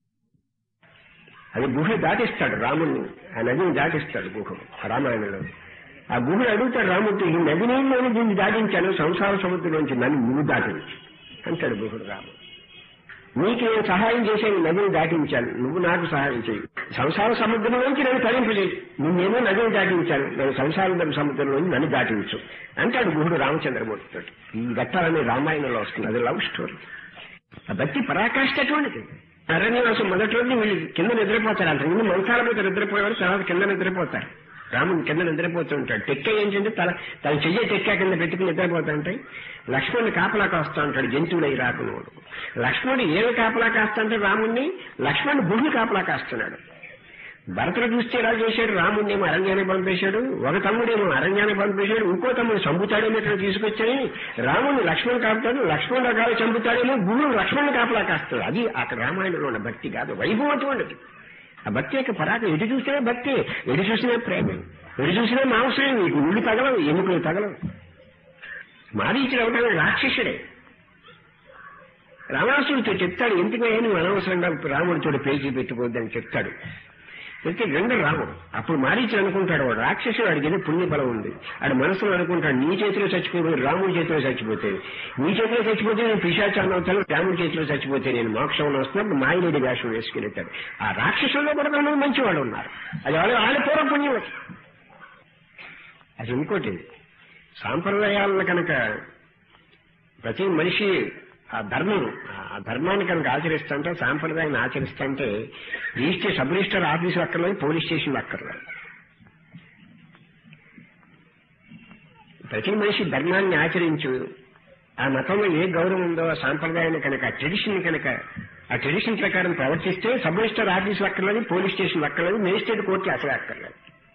అది గుహ దాటిస్తాడు రాముణ్ణి ఆ నదిని దాటిస్తాడు గుహ రామాయణంలో ఆ గుహను అడుగుతాడు రాముడితో ఈ నది నేను దీన్ని దాటించాను సంసార సముద్రం నుంచి నన్ను నువ్వు దాటించు అంటాడు గుహుడు రాముడు నీకు నేను సహాయం చేశాను నదిని దాటించాను నువ్వు నాకు సహాయం చేయి సంసార సముద్రం నుంచి నన్ను తరింపజేయి నిన్నేమో నదిని దాటించాను నేను సంసార సముద్రం నుంచి నన్ను దాటించు అంటాడు గుహుడు రామచంద్రమూర్తితో ఈ ఘట్టాలన్నీ రామాయణంలో వస్తుంది అది లవ్ స్టోరీ ఆ భక్తి పరాకాష్ఠ అటువంటిది అరణ్యవాసం మొదటి రోజు వీళ్ళు కింద నిద్రపోతారు అంత ముందు మంచాల మీద నిద్రపోయేవారు తర్వాత కింద నిద్రపోతారు రాముడు కింద నిద్రపోతూ ఉంటాడు టెక్క ఏంటంటే తన తన చెయ్య టెక్క కింద పెట్టుకుని నిద్రపోతా ఉంటాయి లక్ష్మణుని కాపలా కాస్తా ఉంటాడు జంతువులై రాకునోడు లక్ష్మణుడు ఏమి కాపలా కాస్తా అంటే రాముణ్ణి లక్ష్మణుడు భూమి కాపలా కాస్తున్నాడు భరతుడు చూస్తే ఎలా చేశాడు రాముడినేమో అరణ్యాన్ని పంపేశాడు ఒక తమ్ముడేమో అరణ్యాన్ని పంపేశాడు ఇంకో తమ్ముడు చంపుతాడేమో ఇక్కడ తీసుకొచ్చాయి రాముడిని లక్ష్మణ్ కాపుతాడు లక్ష్మణ్ రకాలు చంపుతాడేమో గురువు లక్ష్మణ్ కాపలా కాస్తాడు అది అక్కడ రామాయణంలో ఉన్న భక్తి కాదు వైభవం అటువంటిది ఆ భక్తి యొక్క పరాక ఎటు చూసినా భక్తి ఎటు చూసినా ప్రేమ ఎటు చూసినా మాంసమే నీకు ఉళ్ళు తగలవు ఎముకలు తగలవు మారీచుడు అవడానికి రాక్షసుడే రావణాసుడితో చెప్తాడు ఎందుకయ్యా నువ్వు అనవసరంగా రాముడితో పేజీ పెట్టుకోవద్దని చెప్తాడు చెప్తే గంగ రాముడు అప్పుడు మారీచుడు అనుకుంటాడు వాడు రాక్షసుడు అడిగిన పుణ్యబలం ఉంది ఆడు మనసులో అనుకుంటాడు నీ చేతిలో చచ్చిపోతే రాముడి చేతిలో చచ్చిపోతే నీ చేతిలో చచ్చిపోతే నేను పిశాచాన్ని అవుతాను రాముడి చేతిలో చచ్చిపోతే నేను మోక్షంలో వస్తున్నప్పుడు మాయలేడి వేషం వేసుకెళ్తాడు ఆ రాక్షసుల్లో కూడా కొంతమంది మంచి వాళ్ళు ఉన్నారు అది వాళ్ళ వాళ్ళ పూర్వ పుణ్యం అది. అది ఇంకోటి సాంప్రదాయాలను కనుక ప్రతి మనిషి ఆ ధర్మం ఆ ధర్మాన్ని కనుక ఆచరిస్తుంటే సాంప్రదాయాన్ని ఆచరిస్తుంటే రిజిస్టర్ సబ్ రిజిస్టర్ ఆఫీసు అక్కర్లేదు పోలీస్ స్టేషన్ అక్కర్లేదు ప్రతి మనిషి ధర్మాన్ని ఆచరించు ఆ మతంలో ఏ గౌరవం ఉందో ఆ సాంప్రదాయాన్ని కనుక ఆ ట్రెడిషన్ కనుక ఆ ట్రెడిషన్ ప్రకారం ప్రవర్తిస్తే సబ్ రిజిస్టర్ ఆఫీసులు అక్కర్లేదు పోలీస్ స్టేషన్ అక్కర్లేదు మేజిస్ట్రేట్ కోర్టు అసలు అక్కర్లేదు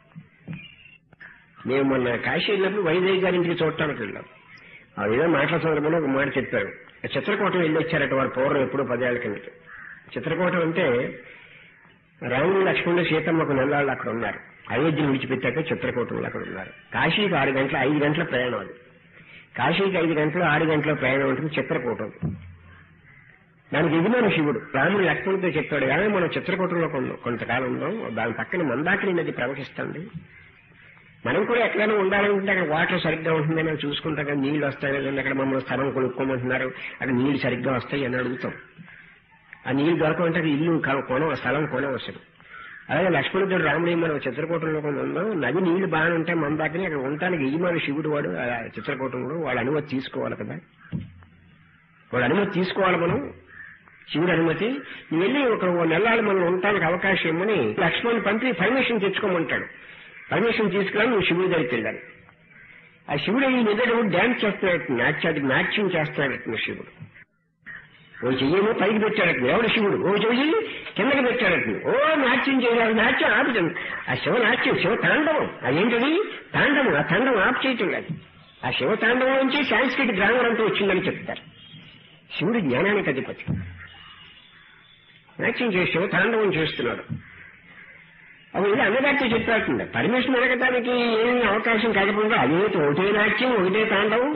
మేము మొన్న కాశీ వెళ్ళినప్పుడు వైజాగ్ గారింటికి చూడటానికి వెళ్ళాం ఆ ఏదో మాటల సందర్భంలో ఒక మాట చెప్పారు చిత్రకూటం వెళ్ళి వచ్చారట వారు పూర్వం ఎప్పుడో పదేళ్ల కిందట చిత్రకూటం అంటే రాముడు లక్ష్మణుడు సీతమ్మ ఒక నెలలు అక్కడ ఉన్నారు అయోధ్యను విడిచిపెట్టాక చిత్రకూటంలో అక్కడ ఉన్నారు కాశీకి ఆరు గంటల ఐదు గంటల ప్రయాణం అది కాశీకి ఐదు గంటలు ఆరు గంటల ప్రయాణం ఉంటుంది చిత్రకూటం దానికి ఎగినాను శివుడు రాముడు లక్ష్మణుడితో చెప్పాడు కానీ మనం చిత్రకూటంలో కొన్న- కొంతకాలం ఉందాం దాని పక్కన మందాకిని నది ప్రవహిస్తుంది మనం కూడా ఎక్కడైనా ఉండాలనుకుంటే అక్కడ వాటర్ సరిగ్గా ఉంటుందని మనం చూసుకుంటాం కదా నీళ్లు వస్తాయి లేదంటే అక్కడ మమ్మల్ని స్థలం కొనుక్కోమంటున్నారు అక్కడ నీళ్లు సరిగ్గా వస్తాయి అని అడుగుతాం ఆ నీళ్లు దొరకమంటే అక్కడ ఇల్లు క- కొన స్థలం కొనవసరం అలాగే లక్ష్మణుడు రాముడి మనం చిత్రకూటంలో కొన్ని ఉందాం నది నీళ్లు బాగానే ఉంటాయి మన దగ్గర అక్కడ ఉండటానికి యజమాని శివుడు వాడు ఆ చిత్రకూటంలో వాళ్ళ అనుమతి తీసుకోవాలి కదా వాళ్ళ అనుమతి తీసుకోవాలి మనం శివుడు అనుమతి నువ్వు వెళ్ళి ఒక ఓ నెలలు మనం ఉండటానికి అవకాశం ఇమ్మని లక్ష్మణ్ పంపి పర్మిషన్ తెచ్చుకోమంటాడు పర్మిషన్ తీసుకురా నువ్వు శివుడి దగ్గరికి వెళ్ళాలి ఆ శివుడు ఈ నిద్ర డ్యాన్స్ చేస్తున్నాడు నాట్యానికి నాట్యం చేస్తున్నాడు శివుడు ఓ చెయ్యేమో పైకి పెట్టాడట ఎవడు శివుడు ఓ చెయ్యి కిందకి పెట్టాడట ఓ నాట్యం చేయాలి నాట్యం ఆపుతుంది ఆ శివ నాట్యం శివ తాండవం అదేంటది తాండవం ఆ తాండవం ఆపు చేయటం కాదు ఆ శివ తాండవం నుంచి సాంస్కృతిక గ్రామర్ అంతా వచ్చిందని చెప్తారు శివుడు జ్ఞానానికి అధిపతి నాట్యం చేసి శివ తాండవం చేస్తున్నాడు అవి ఇది అన్నగారితో చెప్పాల్సిందే పర్మిషన్ అడగటానికి ఏమీ అవకాశం కాకపోతే అదే ఒకటే నాట్యం ఒకటే తాండవం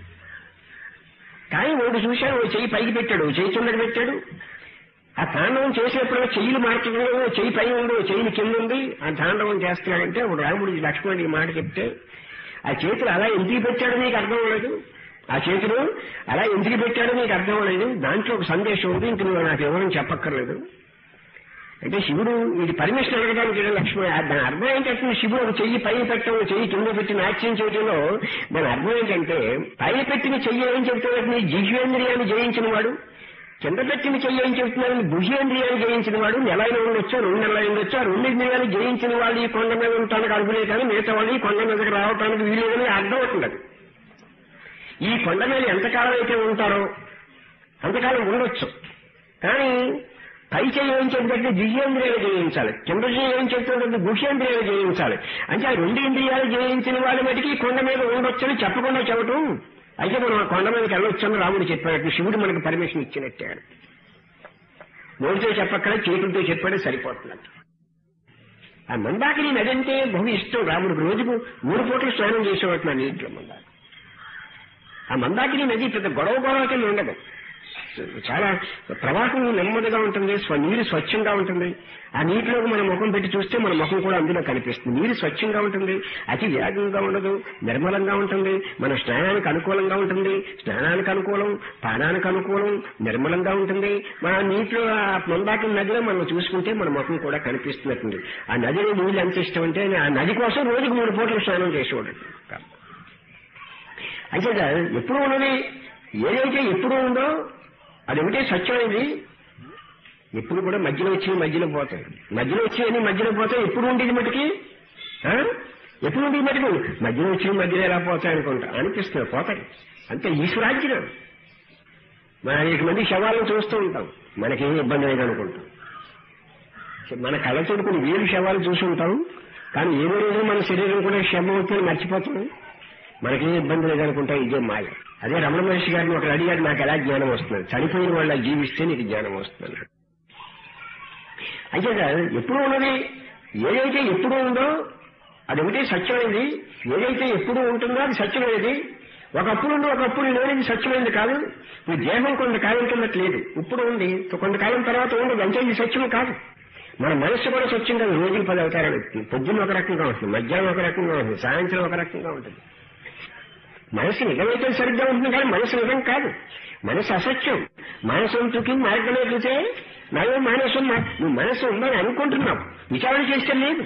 కానీ ఒకటి చూశాడు ఓ చెయ్యి పైకి పెట్టాడు ఓ చెయ్యి కిందకి పెట్టాడు ఆ తాండవం చేసేప్పుడు చెయ్యిలు మార్చడం ఓ చెయ్యి పై ఉంది ఓ చెయ్యి కింద ఉంది ఆ తాండవం చేస్తున్నాడంటే ఒక రాముడు లక్ష్మణుడి ఈ మాట చెప్తే ఆ చేతులు అలా ఎందుకు పెట్టాడో నీకు అర్థం అవ్వలేదు ఆ చేతులు అలా ఎందుకు పెట్టాడో నీకు అర్థం అవ్వలేదు దాంట్లో ఒక సందేశం ఉంది ఇంక నువ్వు నాకు ఎవరని చెప్పక్కర్లేదు అంటే శివుడు ఇది పర్మిషన్ అడగడానికి వెళ్ళిన లక్ష్మణ దాని అర్థం ఏంటంటే శివుడు ఒక చెయ్యి పైన పెట్టడం ఒక చెయ్యి కింద పెట్టి నాట్యం చేయడంలో దాని అర్థం ఏంటంటే పైన పెట్టిన చెయ్యి ఏం చెప్తున్నాడు నీ జిహ్వేంద్రియాన్ని జయించిన వాడు కింద పెట్టిన చెయ్యి ఏం చెప్తున్నాడు నీ భుజేంద్రియాన్ని జయించిన వాడు నెల అయినా ఉండొచ్చు రెండు నెలలు ఉండొచ్చు ఆ రెండు ఇంద్రియాలు జయించిన వాళ్ళు ఈ కొండ మీద ఉండటానికి అనుకునే కానీ మిగతా వాళ్ళు ఈ కొండ మీదకి రావటానికి వీలేదని అర్థం అవుతుంది ఈ కొండ మీద ఎంతకాలం అయితే ఉంటారో అంతకాలం ఉండొచ్చు కానీ పై చెయ్యి ఏం చెప్తుంటే దివ్యేంద్రియాలు జయించాలి కింద చెయ్యి ఏం చెప్తుంటే గుహ్యేంద్రియాలు జయించాలి అంటే ఆ రెండు ఇంద్రియాలు జయించిన వాళ్ళ మటుకి ఈ కొండ మీద ఉండొచ్చని చెప్పకుండా చెప్పటం అయితే మనం ఆ కొండ మీదకి వెళ్ళొచ్చని రాముడు చెప్పాడు శివుడు మనకు పర్మిషన్ ఇచ్చినట్టే నోటితో చెప్పక్కడ చేతులతో చెప్పాడే సరిపోతున్నట్టు ఆ మందాకిని నది అంటే బహు ఇష్టం రాముడికి రోజుకు మూడు పూటలు స్నానం చేసేవాడు నా నీటిలో మందాకి ఆ మందాకిని నది పెద్ద గొడవ గొడవ కింద ఉండదు చాలా ప్రవాహం నెమ్మదిగా ఉంటుంది స్వ నీరు స్వచ్ఛంగా ఉంటుంది ఆ నీటిలోకి మన ముఖం పెట్టి చూస్తే మన ముఖం కూడా అందులో కనిపిస్తుంది నీరు స్వచ్ఛంగా ఉంటుంది అతి వేగంగా ఉండదు నిర్మలంగా ఉంటుంది మన స్నానానికి అనుకూలంగా ఉంటుంది స్నానానికి అనుకూలం పానానికి అనుకూలం నిర్మలంగా ఉంటుంది మన నీటిలో ఆ మందాకిన నదిలో మనం చూసుకుంటే మన ముఖం కూడా కనిపిస్తున్నట్టుంది ఆ నదిలో నీళ్ళు ఎంత ఇష్టం అంటే ఆ నది కోసం రోజుకు మూడు పూటలు స్నానం చేసేవాడు అయితే ఎప్పుడు ఉన్నది ఏదైతే ఎప్పుడు ఉందో అది ఒకటే సత్యమైంది ఎప్పుడు కూడా మధ్యలో వచ్చి మధ్యలో పోతాయి మధ్యలో వచ్చి అని మధ్యలో పోతాయి ఎప్పుడు ఉండేది మటుకి ఆ? ఎప్పుడు ఉండేది మటుకు మధ్యలో వచ్చి మధ్యలో ఎలా పోతాయి అనుకుంటా అనిపిస్తుంది పోతాయి అంతే ఈశ్వరాజ్యం మన అనేక మంది శవాలను చూస్తూ ఉంటాం మనకేం ఇబ్బంది లేదు అనుకుంటాం మన కళ్ళతో కొన్ని వేలు శవాలు చూసి ఉంటాం కానీ ఏదో రోజు మన శరీరం కూడా శవం అవుతుంది మర్చిపోతాం మనకేం ఇబ్బంది లేదనుకుంటా ఇదే మాయ అదే రమణ మహర్షి గారిని ఒకరు అడిగాడు నాకు ఎలా జ్ఞానం వస్తుంది చనిపోయిన వాళ్ళ జీవిస్తే నీకు జ్ఞానం వస్తుంది అయితే ఎప్పుడు ఉన్నది ఏదైతే ఎప్పుడు ఉందో అది ఒకటే సత్యమైనది ఏదైతే ఎప్పుడు ఉంటుందో అది సత్యమైనది ఒకప్పుడు ఉండి ఒకప్పుడు లేనిది సత్యమైంది కాదు ఈ దేహం కొంతకాలం కిందట లేదు ఇప్పుడు ఉంది కొంతకాలం తర్వాత ఉండదు అంటే ఇది సత్యం కాదు మన మనస్సు కూడా సత్యం కాదు రోజులు పది అవతారాలు ఎత్తుంది పొద్దున్న ఒక రకంగా ఉంటుంది మధ్యాహ్నం ఒక రకంగా ఉంటుంది సాయంత్రం ఒక రకంగా ఉంటుంది మనసు నిజమైతే సరిగ్గా ఉంటుంది కానీ మనసు నిజం కాదు మనసు అసత్యం మనసు తుకి మార్గలేకపోతే నాయో మానసం నువ్వు మనసు ఉందని అనుకుంటున్నావు విచారణ చేస్తే లేదు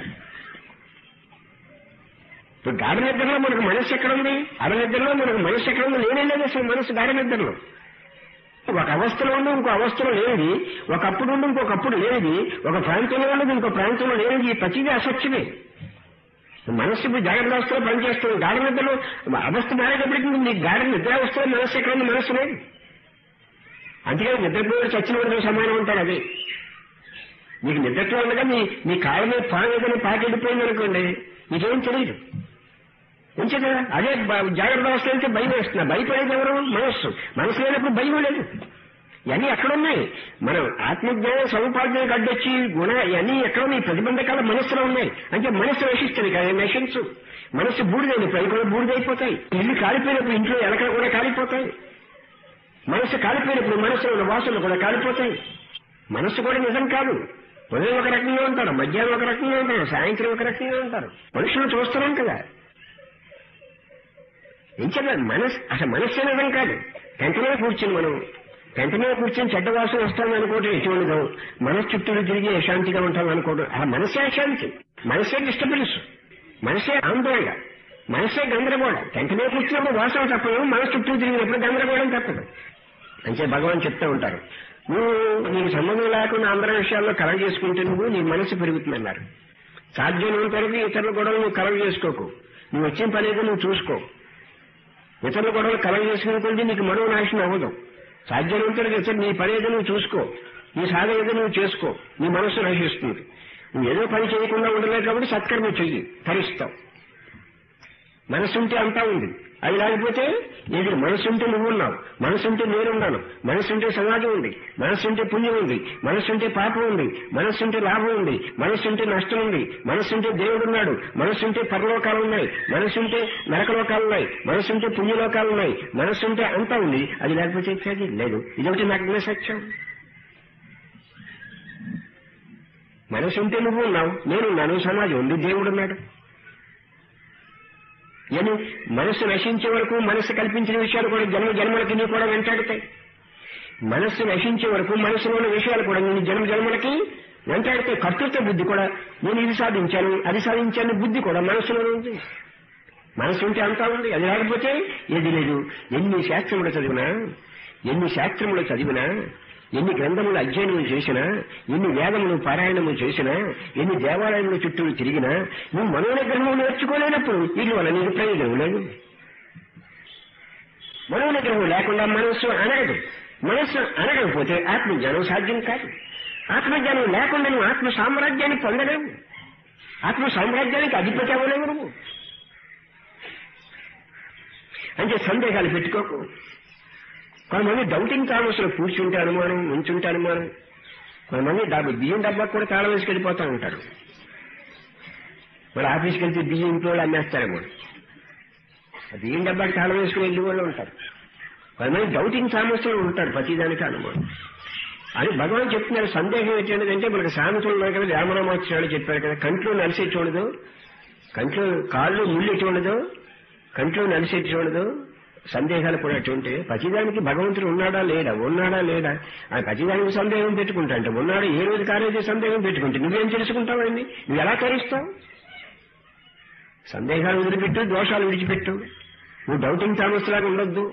ఇప్పుడు గాఢ నిద్రలో మనకు మనసు ఎక్కడ ఉంది అడ నిద్రలో మనకు మనసు ఎక్కడ ఉంది లేనే లేదు అసలు మనసు గాఢ నిద్రలో ఒక అవస్థలో ఉండి ఇంకో అవస్థలో లేనిది ఒకప్పుడు ఉండి ఇంకొకప్పుడు లేనిది ఒక ప్రాంతంలో ఉండదు ఇంకో ప్రాంతంలో లేనిది ఈ ప్రతిదీ అసత్యమే మనస్సు ఇప్పుడు జాగ్రత్త అవస్థలో పనిచేస్తుంది గాఢ నిద్రలో అవస్థ మారేటప్పటికి నీ గాఢ నిద్రావస్థలో మనస్సు ఎక్కడ ఉంది మనస్సు లేదు అందుకని నిద్రపోయి చచ్చిన వాడితో సమానం ఉంటాడు అది నీకు నిద్రలో ఉండగా నీ నీ కాళ్ళ మీద పాము ఏదైనా పాకెళ్ళిపోయింది అనుకోండి నీకేం తెలియదు ఉంచేదా అదే బ- జాగ్రత్త అవస్థ అయితే భయం వేస్తున్నా భయపడేది ఎవరు మనస్సు మనసు లేనప్పుడు భయం లేదు ఇవన్నీ ఎక్కడున్నాయి మనం ఆత్మజ్ఞానం సముపార్జనకు అడ్డొచ్చి గుణ ఇవన్నీ ఎక్కడ ఉన్నాయి ప్రతిబంధకాలు మనస్సులో ఉన్నాయి అంటే మనస్సు నశిస్తుంది కదా నశించు మనస్సు బూడిదైనప్పుడు అవి కూడా బూడిదైపోతాయి ఇల్లు కాలిపోయినప్పుడు ఇంట్లో ఎలకలు కూడా కాలిపోతాయి మనస్సు కాలిపోయినప్పుడు మనసులో ఉన్న వాసనలు కూడా కాలిపోతాయి మనస్సు కూడా నిజం కాదు ఉదయం ఒక రకంగా ఉంటారు మధ్యాహ్నం ఒక రకంగా ఉంటారు సాయంత్రం ఒక రకంగా ఉంటారు మనుషులు చూస్తున్నాం కదా ఏం చెప్పాలి మనసు అసలు మనస్సే నిజం కాదు టెంట్ మీద కూర్చుని మనం టెంట్ మీద కూర్చొని చెడ్డ వాసన వస్తామని అనుకోవడం ఎటువంటిదో మనసు చుట్టూ తిరిగి అశాంతిగా ఉంటాం అనుకోవడం ఆ మనసే అశాంతి మనసే డిస్టర్బెన్స్ మనసే ఆందోళన మనసే గందరగోళం టెంట్ మీద కూర్చున్నప్పుడు వాసన తప్పదు మనసు చుట్టూ తిరిగినప్పుడు గందరగోళం తప్పదు అంటే భగవాన్ చెప్తూ ఉంటారు నువ్వు నీకు సంబంధం లేకుండా అందరి విషయాల్లో కలగ చేసుకుంటే నువ్వు నీ మనసు పెరుగుతుందన్నారు సాధ్యమైనంత వరకు ఇతరుల గొడవలు నువ్వు కలగ చేసుకోకు నువ్వు వచ్చిన పని ఏదో నువ్వు చూసుకో ఇతరుల గొడవలు కలగ చేసుకునే కొద్దీ నీకు మనో నాశనం అవ్వదు సాధ్యమైనంత వరకు ఇతరు నీ పని ఏదో నువ్వు చూసుకో నీ సాధన ఏదో నువ్వు చేసుకో నీ మనస్సు నశిస్తుంది నువ్వు ఏదో పని చేయకుండా ఉండలేదు కాబట్టి సత్కర్మ చెయ్యి తరిస్తావు మనసుంటే అంతా ఉంది అది లేకపోతే ఏది మనసుంటే నువ్వు ఉన్నావు మనసుంటే నేనున్నాను మనసుంటే సమాజం ఉంది మనసుంటే పుణ్యం ఉంది మనసుంటే పాపం ఉంది మనసుంటే లాభం ఉంది మనసుంటే నష్టం ఉంది మనసుంటే దేవుడు ఉన్నాడు మనసుంటే పరలోకాలు ఉన్నాయి మనసుంటే నరకలోకాలు ఉన్నాయి మనసుంటే పుణ్యలోకాలు ఉన్నాయి మనసుంటే అంతా ఉంది అది లేకపోతే ఇచ్చేది లేదు ఇదొకటి నాకు సత్యం మనసుంటే నువ్వు ఉన్నావు నేనున్నాను సమాజం ఉంది దేవుడు ఉన్నాడు అని మనస్సు నశించే వరకు మనస్సు కల్పించిన విషయాలు కూడా జన్మ జన్మలకి నీ కూడా వెంటాడుతాయి మనస్సు నశించే వరకు మనసులో ఉన్న విషయాలు కూడా నేను జన్మ జన్మలకి వెంటాడితే కర్తృత్వ బుద్ధి కూడా నేను ఇది సాధించాను అది సాధించాను బుద్ధి కూడా మనసులో ఉంది మనసు ఉంటే అంతా ఉంది అది లేకపోతే ఏది లేదు ఎన్ని శాస్త్రములు చదివినా ఎన్ని శాస్త్రములు చదివినా ఎన్ని గ్రంథములు అధ్యయనం చేసినా ఎన్ని వేదములు పారాయణములు చేసినా ఎన్ని దేవాలయముల చుట్టూ తిరిగినా నువ్వు మనోనిగ్రహం నేర్చుకోలేనప్పుడు వీటి వల్ల నీకు ప్రయోజనం లేదు మనోనిగ్రహం లేకుండా మనస్సు అనగదు మనస్సు అనగకపోతే ఆత్మజ్ఞానం సాధ్యం కాదు ఆత్మజ్ఞానం లేకుండా నువ్వు ఆత్మ సామ్రాజ్యాన్ని పొందలేవు ఆత్మ సామ్రాజ్యానికి అధిపతి అవ్వలేవు నువ్వు అంటే సందేహాలు పెట్టుకోకు కొంతమంది డౌటింగ్ థామస్లో కూర్చుంటే అనుమానం ఉంచుంటే అనుమానం కొంతమంది డబ్బు బియ్యం డబ్బాకు కూడా తాళం వేసి వెళ్ళిపోతూ ఉంటారు మరి ఆఫీస్కి వెళ్తే బియ్యం ఇంట్లో వాళ్ళు అమ్మేస్తారేమో ఆ బియ్యం డబ్బాకి తాళం వేసుకుని వెళ్ళి వాళ్ళు ఉంటారు కొంతమంది డౌటింగ్ థామస్లో ఉంటారు ప్రతిదానికి అనుమానం అని భగవాన్ చెప్తున్నారు సందేహం ఏంటంటే మనకు సామెతలు ఉన్నాయి కదా రామరామాచార్యులు చెప్పారు కదా కంట్లో నలిసే చూడదు కంట్లో కాళ్ళు ముళ్ళు ఎటు ఉండదు కంట్లో నలిసే చూడదు సందేహాలు కూడా అటువంటి ప్రతిదానికి భగవంతుడు ఉన్నాడా లేడా ఉన్నాడా లేడా ఆ ప్రతిదానికి సందేహం పెట్టుకుంటా అంటే ఉన్నాడు ఏ రోజు కాలేజీ సందేహం పెట్టుకుంటే నువ్వేం తెలుసుకుంటావండి నువ్వు ఎలా తరిస్తావు సందేహాలు వదిలిపెట్టు దోషాలు విడిచిపెట్టు నువ్వు డౌటింగ్ థామస్ లాగా ఉండొద్దు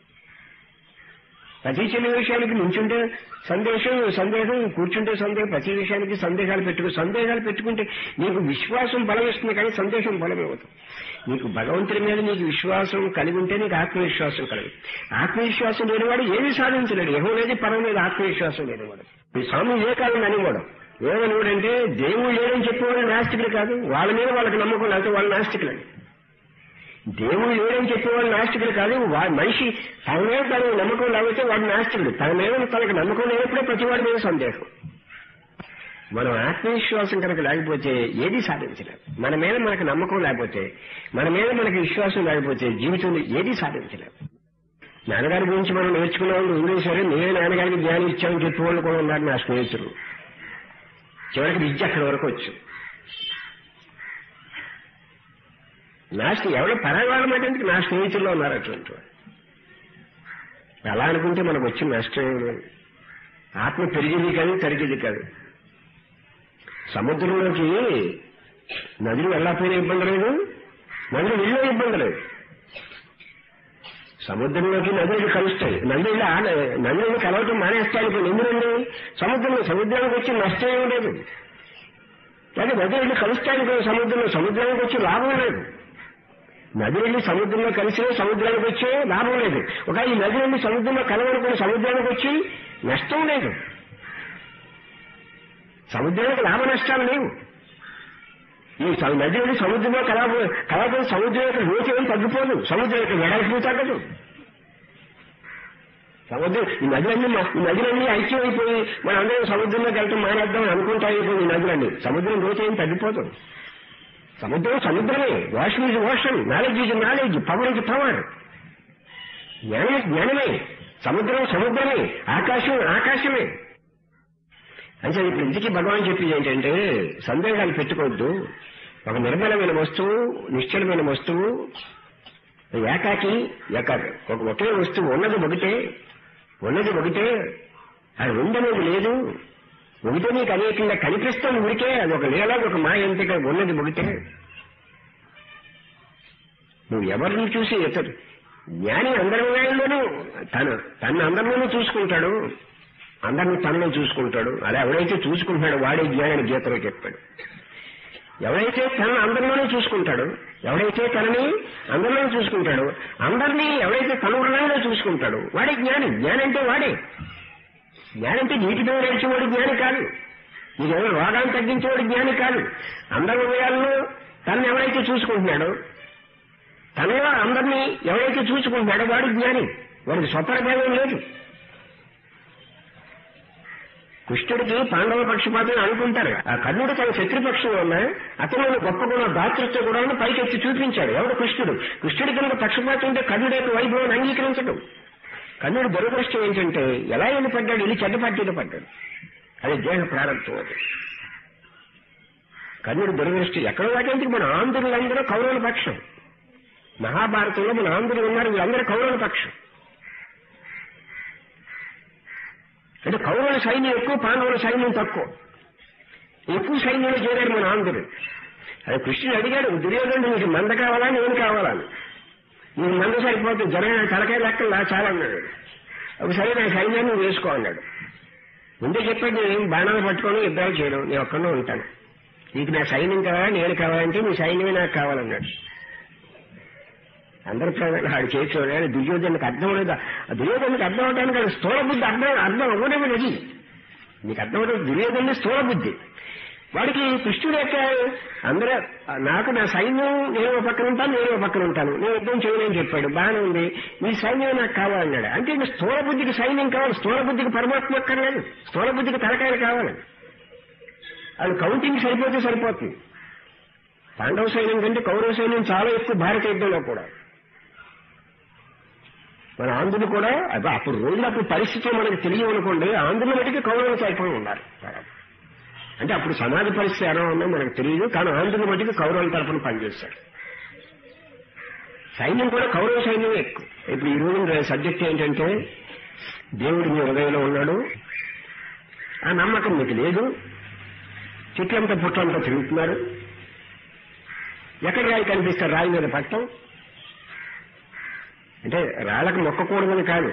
ప్రతి చిన్న విషయానికి నుంచుంటే సందేశం సందేహం కూర్చుంటే సందేహం ప్రతి విషయానికి సందేహాలు పెట్టుకు సందేహాలు పెట్టుకుంటే నీకు విశ్వాసం బలం ఇస్తుంది కానీ సందేశం బలం ఇవ్వదు నీకు భగవంతుడి మీద నీకు విశ్వాసం కలిగి ఉంటే నీకు ఆత్మవిశ్వాసం కలిగి ఆత్మవిశ్వాసం లేనివాడు ఏమీ సాధించలేడు ఎవరు లేదు పరం లేదు ఆత్మవిశ్వాసం లేనివాడు ఈ స్వామి వివేకానంద అనేవాడు ఏమనివాడంటే దేవుడు లేడని చెప్పేవాడు నాస్తికుడు కాదు వాళ్ళ మీద వాళ్ళకి నమ్మకం లేకపోతే వాళ్ళు నాస్తికులని దేవుడు లేడని చెప్పేవాడు నాస్తికుడు కాదు వా- మనిషి తన మీద తన నమ్మకం లేకపోతే వాడు నాస్తికుడు తన మీద తనకు నమ్మకం లేనప్పుడే ప్రతివాడి మీద సందేహం మనం ఆత్మవిశ్వాసం కనుక లేకపోతే ఏది సాధించలేం మన మీద మనకు నమ్మకం లేకపోతే మన మీద మనకి విశ్వాసం లేకపోతే జీవితంలో ఏది సాధించలేం నాన్నగారి గురించి మనం నేర్చుకున్న వాళ్ళు ఉండే సరే నేనే నాన్నగారికి జ్ఞానం ఇచ్చామని చెప్పే వాళ్ళు కూడా ఉన్నారు నా స్నేహితులు చివరికి విద్య అక్కడి వరకు వచ్చు నా స్నే ఎవరో పరాయి వాళ్ళ మాట ఎందుకు నా స్నేహితుల్లో ఉన్నారు అటువంటి వాళ్ళు. అలా అనుకుంటే మనకు వచ్చిన నష్టం ఏమి లేదు. ఆత్మ పెరిగేది కాదు తరిగేది కాదు సముద్రంలోకి నదులు వెళ్ళకపోయినా ఇబ్బంది లేదు నదులు వెళ్ళే ఇబ్బంది లేదు సముద్రంలోకి నదులు కలుస్తాయి నదులు నదులను కలవటం మానేస్తాయి ఇప్పుడు ఎందుకండి సముద్రంలో సముద్రానికి వచ్చి నష్టం ఏమి లేదు లేదా నది వెళ్ళి కలుస్తానికి సముద్రంలో సముద్రానికి వచ్చి లాభం లేదు నది వెళ్ళి సముద్రంలో కలిసి సముద్రానికి వచ్చే లాభం లేదు ఒక ఈ నది వెళ్ళి సముద్రంలో కలవనుకుని సముద్రానికి వచ్చి నష్టం లేదు సముద్రానికి లాభ నష్టాలు లేవు ఈ స- నది వెళ్ళి సముద్రంలో కలవ కలవడం సముద్రం యొక్క లోతు ఏం తగ్గిపోదు సముద్రం యొక్క వెడల్పు తగ్గదు సముద్రం ఈ నదులన్నీ మ- ఈ నదులన్నీ ఐక్యమైపోయి మనం అందరం సముద్రంలోకి వెళ్తాం మానేద్దాం అనుకుంటా అయిపోయి ఈ నదులన్నీ సముద్రం లోతు ఏం తగ్గిపోదు సముద్రం సముద్రమే ocean is ocean knowledge is knowledge power is power జ్ఞానం జ్ఞానమే సముద్రం సముద్రమే ఆకాశం ఆకాశమే అంటే ఇప్పుడు ఇంటికి భగవాన్ చెప్పింది ఏంటంటే సందేహాలు పెట్టుకోవద్దు ఒక నిర్మలమైన వస్తువు నిశ్చలమైన వస్తువు ఏకాకి ఏకాకి ఒక ఒకే వస్తువు ఉన్నది ఒకటే ఉన్నది ఒకటే అది ఉండనేది లేదు ఒకటే నీకు అనేకంగా కనిపిస్తుంది ఉడికే అది ఒక లీల ఒక మాయ ఎంతగా ఉన్నది ఒకటే నువ్వు ఎవరిని చూసి ఎత్తడు జ్ఞాని అందరి వారిలోనూ తను తను అందరిలోనూ చూసుకుంటాడు అందరిని తనలో చూసుకుంటాడు అలా ఎవడైతే చూసుకుంటున్నాడో వాడే జ్ఞాని గీతలో చెప్పాడు ఎవడైతే తనను అందరిలోనే చూసుకుంటాడు ఎవడైతే తనని అందరిలోనే చూసుకుంటాడు అందరినీ ఎవడైతే తన హృదయంలో చూసుకుంటాడు వాడే జ్ఞాని జ్ఞాని అంటే వాడే జ్ఞాని అంటే నీటితో నడిచేవాడు జ్ఞాని కాదు నీకేమో రోగాన్ని తగ్గించేవాడు జ్ఞాని కాదు అందరి హృదయాల్లో తనని ఎవరైతే చూసుకుంటున్నాడో తనలో అందరినీ ఎవరైతే చూసుకుంటున్నాడో వాడు జ్ఞాని వాడికి స్వపరభేదం లేదు కృష్ణుడికి పాండవ పక్షపాతం అనుకుంటారు ఆ కర్ణుడు తన శత్రుపక్షం వల్ల అతను గొప్ప గుణ దాతృత్వ గుణాలను పైకెత్తి చూపించాడు ఎవడు కృష్ణుడు కృష్ణుడి కనుక పక్షపాతం ఉంటే కర్ణుడి యొక్క వైభవాన్ని అంగీకరించడం కర్ణుడు దురదృష్టం ఏంటంటే ఎలా వెళ్ళి పడ్డాడు వెళ్ళి చెడ్డ పార్టీలో పడ్డాడు అది దేహ ప్రారంభం అది కర్ణుడు దురదృష్టి ఎక్కడో వాటికి మన ఆంధ్రులందరూ కౌరవుల పక్షం మహాభారతంలో మన ఆంధ్రులు ఉన్నారు వీళ్ళందరూ కౌరవుల పక్షం అంటే కౌరవుల సైన్యం ఎక్కువ పాండవుల సైన్యం తక్కువ ఎక్కువ సైన్యంలో చేరాడు మన ఆంధ్రుడు అది కృష్ణుడు అడిగాడు దుర్యోధనుడు నీకు మంద కావాలా నేను కావాలా అని. నీకు మంద సరిపోతుంది జన తలకాయ లెక్కలు చాలా అన్నాడు ఒకసారి నా సైన్యాన్ని నువ్వు వేసుకో అన్నాడు ముందే చెప్పాడు నేను బాణాలు పట్టుకొని యుద్ధాలు చేయడం నేను ఒక్కడో ఉంటాను నీకు నా సైన్యం కావాలా నేను కావాలంటే నీ సైన్యమే నాకు కావాలన్నాడు అందరూ ప్రజలు ఆడు చేసేవాడు కానీ దుర్యోధనకు అర్థం లేదు ఆ దుర్యోధనకు అర్థం అవడానికి అది స్థూల బుద్ధి అర్థం అర్థం అవ్వడమే అది నీకు అర్థం అవడం దుర్యోధన స్థూల బుద్ధి వాడికి కృష్ణుడు యొక్క అందరూ నాకు నా సైన్యం నేను ఒక పక్కన ఉంటాను నేను ఒక పక్కన ఉంటాను నేను యుద్ధం చేయలేని చెప్పాడు బాగానే ఉంది నీ సైన్యం నాకు కావాలన్నాడు అంటే నీ స్థూల బుద్ధికి సైన్యం కావాలి స్థూల బుద్ధికి పరమాత్మ అక్కర్లేదు స్థూల బుద్ధికి తలకాయలు కావాలి అది కౌంటింగ్ సరిపోతే సరిపోతుంది పాండవ సైన్యం కంటే కౌరవ సైన్యం చాలా ఎక్కువ భారత యుద్ధంలో కూడా మన ఆంధ్రులు కూడా అబ్బా అప్పుడు రోజులు అప్పుడు పరిస్థితి మనకు తెలియనుకోండి ఆంధ్రుల మటుకు కౌరవులు సైతం ఉన్నారు అంటే అప్పుడు సమాజ పరిస్థితి ఎలా ఉందో మనకు తెలియదు కానీ ఆంధ్రుల మటుకు కౌరవుల తరఫున పనిచేశారు సైన్యం కూడా కౌరవ సైన్యం ఎక్కువ ఇప్పుడు ఈ రోజు సబ్జెక్ట్ ఏంటంటే దేవుడు మీ హృదయంలో ఉన్నాడు ఆ నమ్మకం మీకు లేదు చెట్లంతా పుట్లంతా తిరుగుతున్నారు ఎక్కడ రాయి కనిపిస్తారు రాయి మీద పట్టం అంటే రాళ్ళకు మొక్కకూడదని కాదు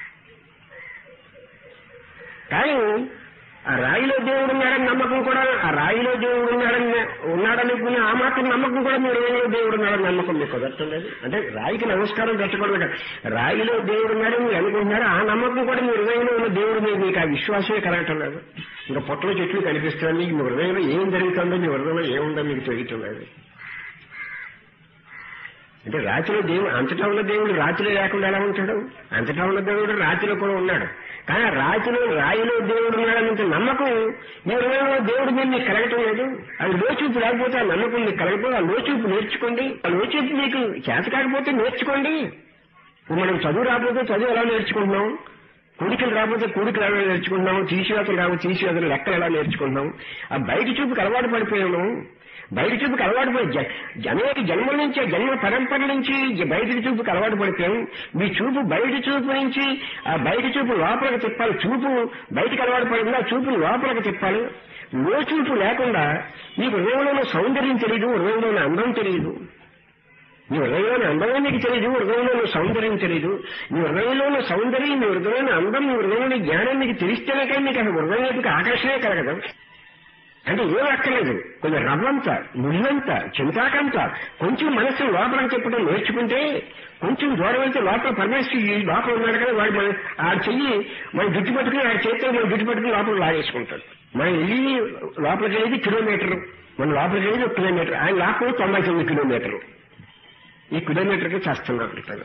కానీ ఆ రాయిలో దేవుడు ఉన్నాడని నమ్మకం కూడా ఆ రాయిలో దేవుడు ఉన్నాడని ఉన్నాడనుకునే ఆ మాత్రం నమ్మకం కూడా మీరు ఏదో దేవుడు ఉన్నాడని నమ్మకం మీకు కుదరట్లేదు అంటే రాయికి నమస్కారం పెట్టకూడదు కదా. రాయిలో దేవుడు ఉన్నాడని మీరు అనుకుంటున్నారు ఆ నమ్మకం కూడా మీ హృదయంలో ఉన్న దేవుడు మీద మీకు ఆ విశ్వాసమే కలగటం లేదు ఇంకా పొట్టలో చెట్లు కనిపిస్తుంది మీ హృదయంలో ఏం జరుగుతుందో మీ హృదయంలో ఏముందో మీకు తెలియటం లేదు అంటే రాత్రిలో దేవుడు అంతటా ఉన్న దేవుడు రాత్రిలో లేకుండా ఎలా ఉంటాడు అంతటా ఉన్న దేవుడు రాత్రిలో కూడా ఉన్నాడు కానీ ఆ రాతిలో రాయిలో దేవుడు ఉన్నాడన్నంత నమ్మకం మీ హృదయంలో దేవుడు మీద మీకు కలగటం లేదు అది లోచూపు లేకపోతే ఆ నమ్మకం మీకు కలగకపోతే ఆ లోచూపు నేర్చుకోండి ఆ లోచూపు మీకు చేత కాకపోతే నేర్చుకోండి ఇప్పుడు మనం చదువు రాకపోతే చదువు ఎలా నేర్చుకుంటున్నాం కూడికలు రాకపోతే కూడికలు ఎలా నేర్చుకుంటున్నాం తీసివేతలు రాకపోతే తీసివేతలు లెక్కలు ఎలా నేర్చుకుంటున్నాం ఆ బయట చూపుకి అలవాటు పడిపోయాము బయట చూపుకి అలవాటు పడి జ- అనేక జన్మల నుంచి ఆ జన్మ పరంపర నుంచి జ- బయట చూపుకి అలవాటు పడిపోయాం మీ చూపు బయట చూపు నుంచి ఆ బయట చూపు లోపలికి తిప్పాలి చూపు బయటికి అలవాటు పడింది ఆ చూపు లోపలికి తిప్పాలి లో చూపు లేకుండా మీకు హృదయంలోని సౌందర్యం తెలియదు హృదయంలోని అందం తెలియదు నీ హృదయంలోని అందమే నీకు తెలియదు హృదయంలోని సౌందర్యం తెలియదు నీ హృదయంలోని సౌందర్యం నీ హృదయంలోని అందం నీ హృదయంలోని జ్ఞానం నీకు తెలిస్తేనే కానీ నీకు అసలు హృదయం వైపుకి ఆకర్షణే కలగదు అంటే ఏం అక్కర్లేదు కొంచెం రవ్వంత ముళ్ళంత చింతాకంత కొంచెం మనస్సు లోపలికి చెప్పడం నేర్చుకుంటే కొంచెం దూరం అయితే లోపల పరమేశ్వరి లోపల ఉన్నాడు కదా వాడు మన ఆ చెయ్యి మన జుట్టు పట్టుకుని ఆ చేతితో మన జుట్టు పట్టుకుని లోపల లాగేసుకుంటాడు మనం వెళ్ళి లోపలికి వెళ్ళేది కిలోమీటర్ మన లోపలికి వెళ్ళేది ఒక కిలోమీటర్ ఆయన లాక్కుని తొంభై తొమ్మిది కిలోమీటర్లు ఈ కిలోమీటర్కి చేస్తున్నాడు అంటాడు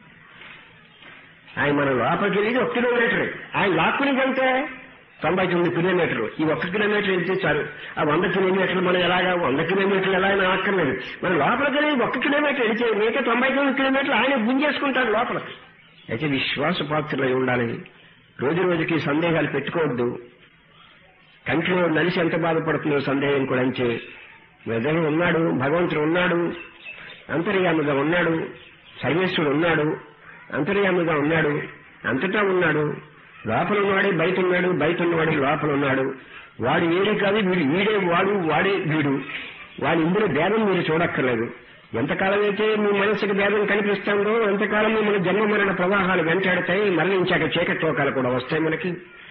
ఆయన మన లోపలికి వెళ్ళేది ఒక కిలోమీటర్ ఆయన లాక్కుని వెళ్తే తొంభై తొమ్మిది కిలోమీటర్లు ఈ ఒక్క కిలోమీటర్ వెళ్తే చాలు ఆ వంద కిలోమీటర్లు మనం ఎలాగా వంద కిలోమీటర్లు ఎలా అయినా అక్కర్లేదు మన లోపలికి వెళ్ళి ఒక్క కిలోమీటర్ వెళితే మిగతా తొంభై తొమ్మిది కిలోమీటర్లు ఆయన గుంజేసుకుంటాడు లోపల అయితే విశ్వాసపాత్రులై ఉండాలి రోజు రోజుకి సందేహాలు పెట్టుకోవద్దు కంట్లో నలిసి ఎంత బాధపడుతుందో సందేహం కూడా అంచే వెదరు ఉన్నాడు భగవంతుడు ఉన్నాడు అంతర్యామిగా ఉన్నాడు సర్వేశ్వరుడు ఉన్నాడు అంతర్యామిగా ఉన్నాడు అంతటా ఉన్నాడు లోపల ఉన్నవాడే బయట ఉన్నాడు బయట ఉన్నవాడే లోపల ఉన్నాడు వాడు వీడే కాదు వీడు వీడే వాడు వాడే వీడు వాడి ఇందులో భేదం మీరు చూడక్కర్లేదు ఎంతకాలం అయితే మీ మనసుకి భేదం కనిపిస్తుందో అంతకాలం మన జన్మ మరణ ప్రవాహాలు వెంటాడతాయి మరణించాక చీకటి తోకాలు కూడా వస్తాయి మనకి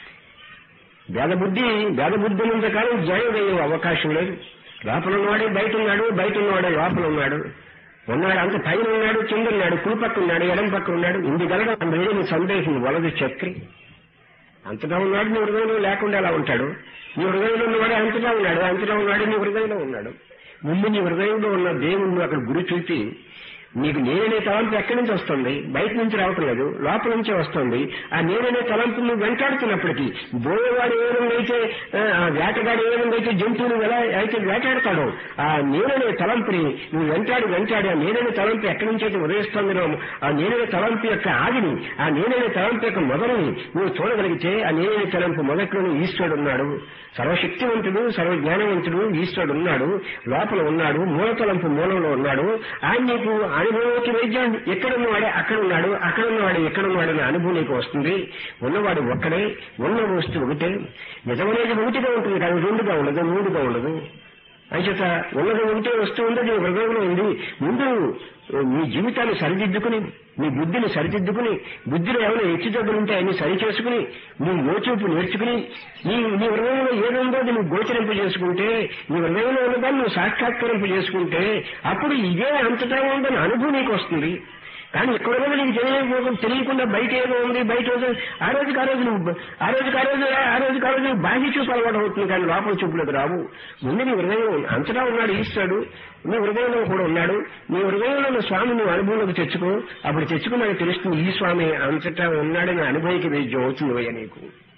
భేదబుద్ధి భేదబుద్ధి ఉన్నంత కాలం జ్ఞానం అయ్యే అవకాశం లేదు లోపల ఉన్నవాడే బయట ఉన్నాడు బయట ఉన్నవాడే లోపల ఉన్నాడు ఉన్నాడు అంత పైన ఉన్నాడు కింద ఉన్నాడు కుడి పక్క ఉన్నాడు ఎడం పక్క ఉన్నాడు ఇంది గలగా అందులో సందేహం వలదు చక్రి అంతటా ఉన్నాడు నీ హృదయంలో లేకుండా ఎలా ఉంటాడు నీ హృదయంలో ఉన్నవాడే అంతటా ఉన్నాడు అంతటా ఉన్నాడు నీ హృదయంలో ఉన్నాడు ముందు నీ హృదయంలో ఉన్న దేవుణ్ణి అక్కడ గురి చూపి నీకు నేననే తలంపు ఎక్కడి నుంచి వస్తుంది బయట నుంచి రావటం లేదు లోపల నుంచే వస్తుంది ఆ నేననే తలంపు నువ్వు వెంటాడుతున్నప్పటికీ బోయేవాడు ఏ విధంగా అయితే ఆ, ఆ వేటగాడు ఏ విధంగా అయితే జంతువులు ఎలా అయితే వేటాడతాడో ఆ నేననే తలంపుని నువ్వు వెంటాడి వెంటాడి ఆ నేననే తలంపు ఎక్కడి నుంచి అయితే ఉదయిస్తుందో ఆ నేననే తలంపు యొక్క ఆదిని ఆ నేననే తలంపు యొక్క మొదలుని నువ్వు చూడగలిగితే ఆ నేననే తలంపు మొదట్లోనే ఈశ్వరుడు ఉన్నాడు సర్వశక్తివంతుడు సర్వజ్ఞానవంతుడు ఈశ్వరుడు ఉన్నాడు లోపల ఉన్నాడు మూల తలంపు మూలంలో ఉన్నాడు ఆయన నీకు అనుభవంలోకి వైద్యం ఎక్కడ ఉన్నవాడే అక్కడ ఉన్నాడు అక్కడ ఉన్నవాడు ఎక్కడ ఉన్నాడు అనే అనుభవం నీకు వస్తుంది ఉన్నవాడు ఒక్కడే ఉన్న వస్తువు ఒకటే నిజమనేది ఒకటిగా ఉంటుంది కానీ రెండుగా ఉండదు మూడుగా ఉండదు అంచేత ఉన్నది ఒకటే వస్తువు ఉంది నీ హృదయంలో ఉంది ముందు మీ జీవితాన్ని సరిదిద్దుకుని మీ బుద్ధిని సరిదిద్దుకుని బుద్ధిలో ఏమైనా హెచ్చుతగ్గులు ఉంటే అన్ని సరి చేసుకుని నీ యోచూపు నేర్చుకుని నీ నీ హృదయంలో ఏదుందో అది నువ్వు గోచరింపు చేసుకుంటే నీ హృదయంలో ఉన్నదాన్ని నువ్వు సాక్షాత్కరింపు చేసుకుంటే అప్పుడు ఇదే అంతటా ఉందని అనుభవం నీకు వస్తుంది కానీ ఇక్కడ కూడా నీకు తెలియకపోతే తెలియకుండా బయట ఏదో ఉంది బయట ఏదో ఆ రోజుకి ఆ రోజు నువ్వు ఆ రోజుకి ఆ రోజు ఆ రోజుకి ఆ రోజు నువ్వు బాహ్య చూపు అలవాటు అవుతుంది కానీ లోపల చూపులకు రావు ముందు నీ హృదయం అంతటా ఉన్నాడు ఈశ్వరుడు నీ హృదయంలో కూడా ఉన్నాడు నీ హృదయంలో ఉన్న స్వామి నువ్వు అనుభవంలోకి తెచ్చుకో అప్పుడు తెచ్చుకున్నాక తెలుస్తుంది ఈ స్వామి అంతటా ఉన్నాడని అనుభవికి వైద్యం అవుతుంది అయ్యా నీకు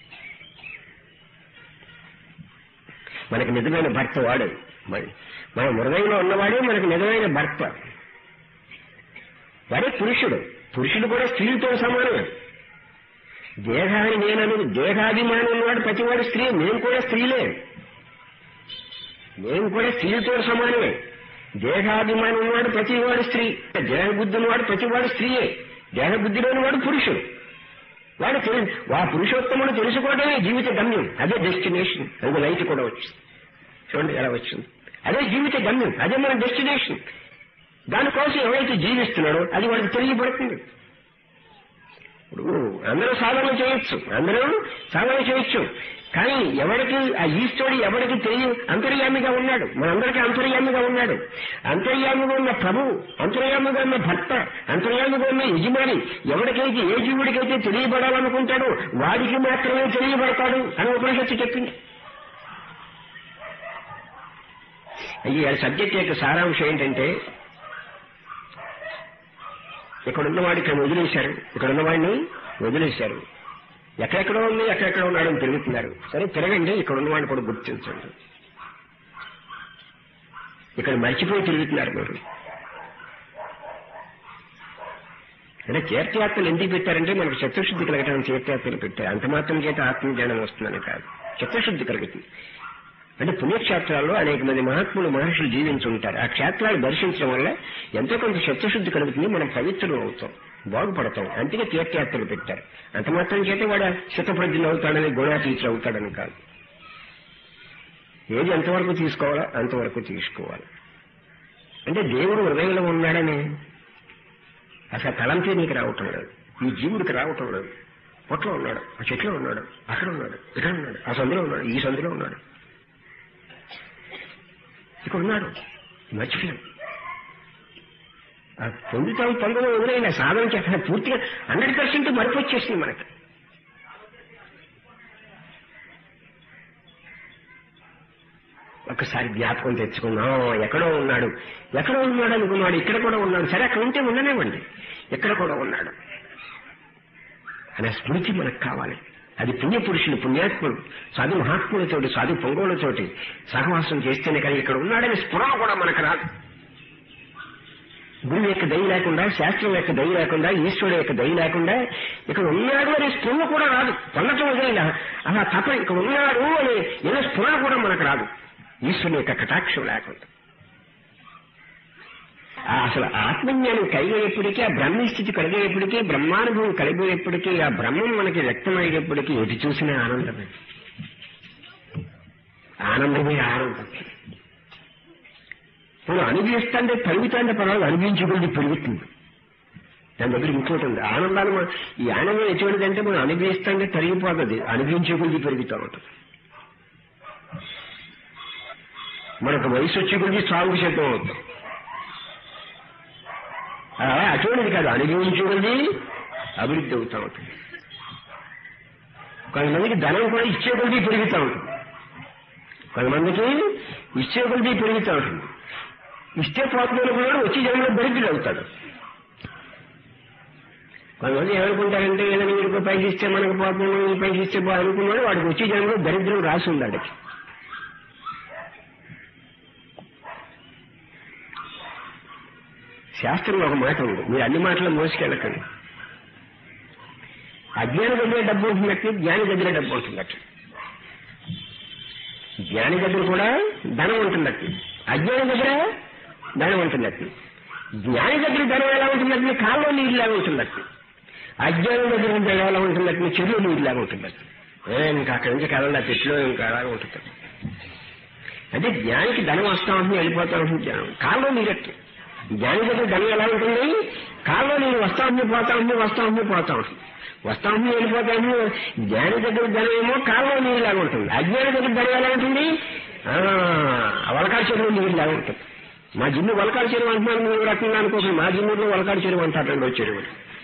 మనకి నిజమైన భర్త వాడే మరి మన హృదయంలో ఉన్నవాడే మనకి నిజమైన భర్త వాడే పురుషుడు పురుషుడు కూడా స్త్రీలతో సమానమే దేహాన్ని నేనను దేహాభిమానం ఉన్నవాడు ప్రతివాడు స్త్రీ నేను కూడా స్త్రీలే నేను కూడా స్త్రీలతో సమానమే దేహాభిమానం ఉన్నవాడు ప్రతివాడు స్త్రీ దేహబుద్ధి ఉన్నవాడు ప్రతివాడు స్త్రీయే దేహబుద్ధి లేని వాడు పురుషుడు వాడు తెలి- వా పురుషోత్తముడు తెలుసుకోవడమే జీవిత గమ్యం అదే డెస్టినేషన్ అది లైట్ కూడా వచ్చింది చూడండి ఎలా వచ్చింది అదే జీవిత గమ్యం అదే మన డెస్టినేషన్ దానికోసం ఎవరైతే జీవిస్తున్నాడో అది వాడికి తెలియబడుతుంది ఇప్పుడు అందరూ సాధన చేయొచ్చు అందరూ సాధన చేయొచ్చు కానీ ఎవరికి ఆ ఈశ్వరుడు ఎవరికి తెలియ అంతర్యామిగా ఉన్నాడు మనందరికీ అంతర్యామిగా ఉన్నాడు అంతర్యామిగా ఉన్న ప్రభు అంతర్యామిగా ఉన్న భర్త అంతర్యామిగా ఉన్న యజమాని ఎవరికైతే ఏ జీవుడికైతే తెలియబడాలనుకుంటాడో వాడికి మాత్రమే తెలియబడతాడు అని ఉపనిషత్తు చెప్పింది ఈ సబ్జెక్ట్ యొక్క సారాంశం ఏంటంటే ఇక్కడ ఉన్నవాడు ఇక్కడ వదిలేశారు ఇక్కడ ఉన్నవాడిని వదిలేశారు ఎక్కడెక్కడో ఉంది ఎక్కడెక్కడో ఉన్నాడని తిరుగుతున్నారు సరే తిరగండి ఇక్కడ ఉన్నవాడిని కూడా గుర్తించండి ఇక్కడ మర్చిపోయి తిరుగుతున్నారు మీరు అంటే తీర్థయాత్రలు ఎందుకు పెట్టారంటే మనకు చిత్తశుద్ధి కలగటానికి తీర్థయాత్రలు పెట్టారు అంత మాత్రం చేత ఆత్మజ్ఞానం వస్తుందని కాదు చిత్తశుద్ధి కలుగుతుంది అంటే పుణ్యక్షేత్రాల్లో అనేక మంది మహాత్ములు మహర్షులు జీవించి ఉంటారు ఆ క్షేత్రాలు దర్శించడం వల్ల ఎంతో కొంత చిత్తశుద్ధి కలుగుతుంది మనం పవిత్రులు అవుతాం బాగుపడతాం అందుకే తీర్థయాత్రలు పెట్టారు అంత మాత్రం చేత వాడు శతప్రజ్ఞలు అవుతాడని గుణాతీతులు అవుతాడని కాదు ఏది ఎంతవరకు తీసుకోవాలో అంతవరకు తీసుకోవాలి అంటే దేవుడు హృదయంలో ఉన్నాడని అసలు తలంపే నీకు రావటం లేదు ఈ జీవుడికి రావటం లేదు పొట్లో ఉన్నాడు ఆ చెట్లో ఉన్నాడు అక్కడ ఉన్నాడు ఇక్కడ ఉన్నాడు ఆ సందులో ఉన్నాడు ఈ సందులో ఉన్నాడు ఇక్కడ ఉన్నాడు మర్చిపోయాం ఆ పొందుతాం పొందడం వదిలేనా సాధన చేసిన పూర్తిగా హండ్రెడ్ పర్సెంట్ మరపు వచ్చేసింది మనకి ఒకసారి జ్ఞాపకం తెచ్చుకున్నాం ఎక్కడో ఉన్నాడు ఎక్కడో ఉన్నాడు అనుకున్నాడు ఇక్కడ కూడా ఉన్నాడు సరే అక్కడ ఉంటే ఉండనివ్వండి ఎక్కడ కూడా ఉన్నాడు అనే స్మృతి మనకు కావాలి అది పుణ్యపురుషులు పుణ్యాత్ములు సాధు మహాత్ములతోటి సాధు పొంగోలతోటి సహవాసం చేస్తేనే కానీ ఇక్కడ ఉన్నాడని స్ఫురణ కూడా మనకు రాదు గురువు యొక్క దయ లేకుండా శాస్త్రం యొక్క దయ లేకుండా ఈశ్వరుడు యొక్క దయ లేకుండా ఇక్కడ ఉన్నాడు అనే స్పృహ కూడా రాదు పొందటం వదిలేలా అలా తప్ప ఇక్కడ ఉన్నాడు అనే ఏదో స్పృహ కూడా మనకు రాదు ఈశ్వరుని యొక్క కటాక్షం లేకుండా ఆ అసలు ఆత్మజ్ఞానం కలిగేప్పటికీ ఆ బ్రహ్మస్థితి కలిగేప్పటికీ బ్రహ్మానుభవం కలిగేప్పటికీ ఆ బ్రహ్మం మనకి వ్యక్తమయ్యేప్పటికీ ఎటు చూసినా ఆనందమే ఆనందమే ఆనందం ఇప్పుడు అనుభవిస్తాంటే పెరుగుతాంటే పర్వాలేదు అనుభవించకూడదు పెరుగుతుంది దాని దగ్గర ఇంకోటి ఉంది ఆనందాలు మన- ఈ ఆనందం ఎటువంటిదంటే మనం అనుభవిస్తాంటే తరిగిపోతుంది అనుభవించకూడదు పెరుగుతూ ఉంటుంది మనకు వయసు వచ్చే కొద్ది సాగు సిద్ధం అవుతాం ఆ, అటువంటిది కాదు అనుభవించుకుంది అభివృద్ధి అవుతా ఉంటుంది కొంతమందికి ధనం కూడా ఇచ్చే కొద్ది పెరుగుతూ ఉంటుంది కొంతమందికి ఇచ్చే కొద్ది పెరుగుతూ ఉంటుంది ఇస్తే పోతున్నాడు కూడా వచ్చి జనంలో దరిద్రుడు అవుతాడు కొంతమంది ఏమనుకుంటారంటే ఏదైనా వీడికి పైకి ఇస్తే మనకు పోతున్నాడు ఈ పైకి ఇస్తే బా అనుకున్నాడు వాడికి వచ్చి జనంలో దరిద్రం రాసి ఉంది వాడికి శాస్త్రంలో ఒక మాట ఉంది మీరు అన్ని మాటలు మోసుకెళ్ళకండి అజ్ఞాని దగ్గర డబ్బు ఉంటున్నట్టు జ్ఞాని దగ్గర డబ్బు ఉంటున్నట్టు జ్ఞాని దగ్గర కూడా ధనం ఉంటున్నట్టు అజ్ఞాని దగ్గర ధనం ఉంటున్నట్టు జ్ఞాని దగ్గర ధనం ఎలా ఉంటున్నట్టు కాల్లో నీరులాగా ఉంటున్నట్టు అజ్ఞానం దగ్గర ధనం ఎలా ఉంటున్నట్టు చెరువు నీరులాగా ఉంటున్నట్టు ఏ, ఇంకా అక్కడి నుంచి కదల చెట్లు ఇంకా అలాగే ఉంటుంది అంటే జ్ఞానికి ధనం వస్తా ఉంటుంది వెళ్ళిపోతా ఉంటుంది జ్ఞానం కాల్లో నీరెట్టు జ్ఞాని దగ్గర ధనం ఎలా ఉంటుంది కాల్లో నీరు వస్తా ఉంది పోతా ఉంది వస్తా ఉంది పోతా ఉంటుంది వస్తా ఉంది వెళ్ళిపోతా ఉంది జ్ఞాని దగ్గర ధనం ఏమో కాల్లో నీరులాగా ఉంటుంది అజ్ఞాని దగ్గర ధనం ఎలా ఉంటుంది ఆ, వలకాడు చెరువు నీరులాగా ఉంటుంది మా జిన్ను వలకాడు చెరువు అంటున్నాను మీరు రకంగా అనుకోకుండా మా జిన్నులో వలకాడు చెరువు అంటారు రెండో చెరువు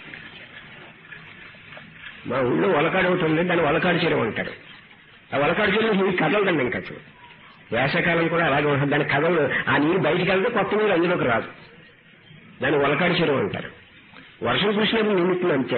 మా ఊళ్ళో వలకాడు ఒకటి ఉంది దాన్ని వలకాడు చెరువు అంటారు ఆ వలకాడు చెరువు నీరు కదలదండి ఇంకా అసలు. వేసవకాలం కూడా అలాగే ఉంటుంది దాని కథలు ఆ నీరు బయటికి వెళ్తే కొత్త నీరు అందులోకి రాదు దాన్ని వలకాడి చెరువు అంటారు వర్షం కురిసినప్పుడు నిమిత్తం అంతే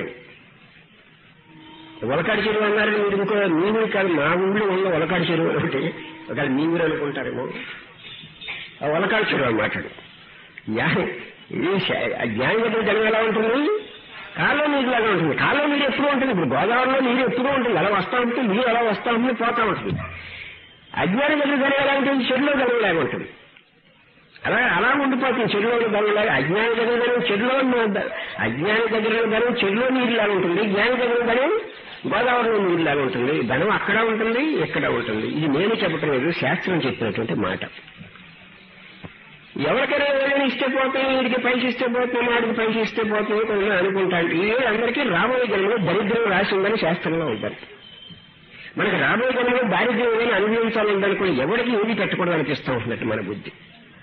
వలకాడి చెరువు అన్నారని మీరు ఇంకో మీ ఊరు కాదు మా ఊళ్ళో ఉన్న వలకాడి చెరువు అంటే ఒకవేళ మీ ఊరు అనుకుంటారేమో ఆ వలకాడి చెరువు అన్నమాట జ్ఞాని ఇది శ- ఆ జ్ఞాని దగ్గర జనం ఎలా ఉంటుంది కాలువ నీరు లాగా ఉంటుంది కాలువ నీరు ఎప్పుడూ ఉంటుంది ఇప్పుడు గోదావరిలో నీరు ఎప్పుడూ ఉంటుంది అలా వస్తా ఉంటుంది నీరు అలా వస్తా ఉంటుంది పోతా ఉంటుంది అజ్ఞాని దగ్గర ధనం ఎలా ఉంటుంది చెడులో ధనం లాగా ఉంటుంది అలా అలా ఉండిపోతుంది చెడులో ధనం లాగా అజ్ఞాని దగ్గర ధనం చెడులో ఉన్న- అజ్ఞాని దగ్గర ధనం చెడులో నీరు లాగా ఉంటుంది జ్ఞాని దగ్గర ధనం గోదావరిలో నీరు లాగా ఉంటుంది ధనం అక్కడ ఉంటుంది ఇక్కడ ఉంటుంది ఇది నేను చెప్పటం లేదు శాస్త్రం చెప్పినటువంటి మాట ఎవరికైనా ఏదైనా ఇస్తే పోతాం వీడికి పైకి ఇస్తే పోతాం వాడికి పైకి ఇస్తే పోతాం కొన్ని అనుకుంటాను ఏ అందరికీ రాబోయే జన్మలో దరిద్రం రాసి ఉందని శాస్త్రంలో ఉంటుంది మనకి రాబోయే జన్మలో దారిద్ర్యం ఏదైనా అనుభవించాలని కూడా ఎవరికి ఏది పెట్టకూడదు అనిపిస్తూ ఉంటున్నట్టు మన బుద్ధి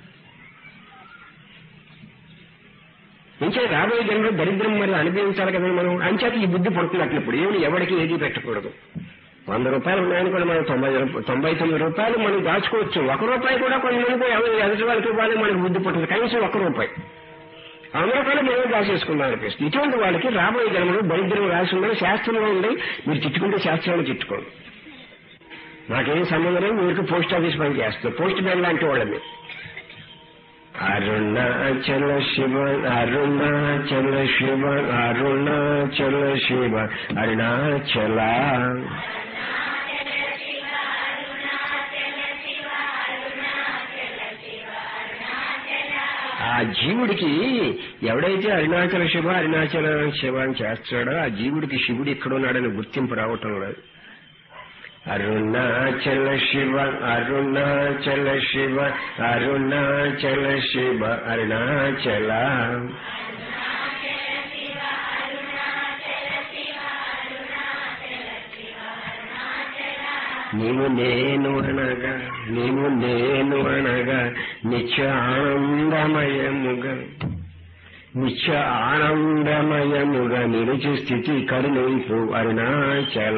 ఇంకే రాబోయే జన్మలో దరిద్రం మరి అనుభవించాలి కదా మనం అంచేత ఈ బుద్ధి పడుతున్నట్లు ఇప్పుడు ఏమి ఎవరికి ఏది పెట్టకూడదు వంద రూపాయలు ఉన్నాయని కూడా మనం తొంభై రూప- తొంభై తొమ్మిది రూపాయలు మనం దాచుకోవచ్చు ఒక రూపాయి కూడా కొంతమందికి ఎవరు ఎదుటి వాళ్ళకి ఇవ్వాలి మనకు బుద్ధి పడుతుంది కనీసం ఒక రూపాయి అందరూ కూడా మేమే దాచేసుకుందాం అనిపిస్తుంది ఇటువంటి వాళ్ళకి రాబోయే జన్మలో దరిద్రం రాసి ఉందని శాస్త్రంలో ఉంది మీరు తిట్టుకుంటే శాస్త్రంలో తిట్టుకోండి నాకేం సంబంధం లేదు మీరు పోస్ట్ ఆఫీస్ పని చేస్తారు పోస్ట్ మ్యాన్ లాంటి వాళ్ళని అరుణాచల శివ అరుణాచల శివ అరుణాచల శివ అరుణాచల ఆ జీవుడికి ఎవడైతే అరుణాచల శివ అరుణాచల శివ అని చేస్తాడో ఆ జీవుడికి శివుడు ఎక్కడున్నాడని గుర్తింపు రావటం లేదు అరుణాచల శివ అరుణాచల శివ అరుణాచల శివ అరుణాచల నీవు నేను అనగా నీవు నేను అనగా నిత్య ఆనందమయముగా నిత్య ఆనందమయముగా నిలిచి స్థితి కరుణింపు అరుణాచల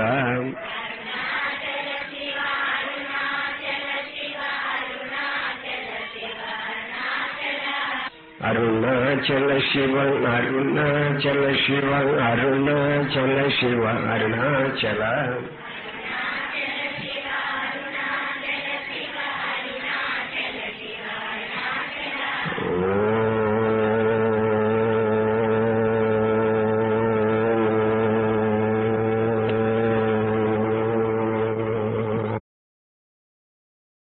అరుణాచల శివ అరుణాచల శివ అరుణాచల శివ అరుణాచల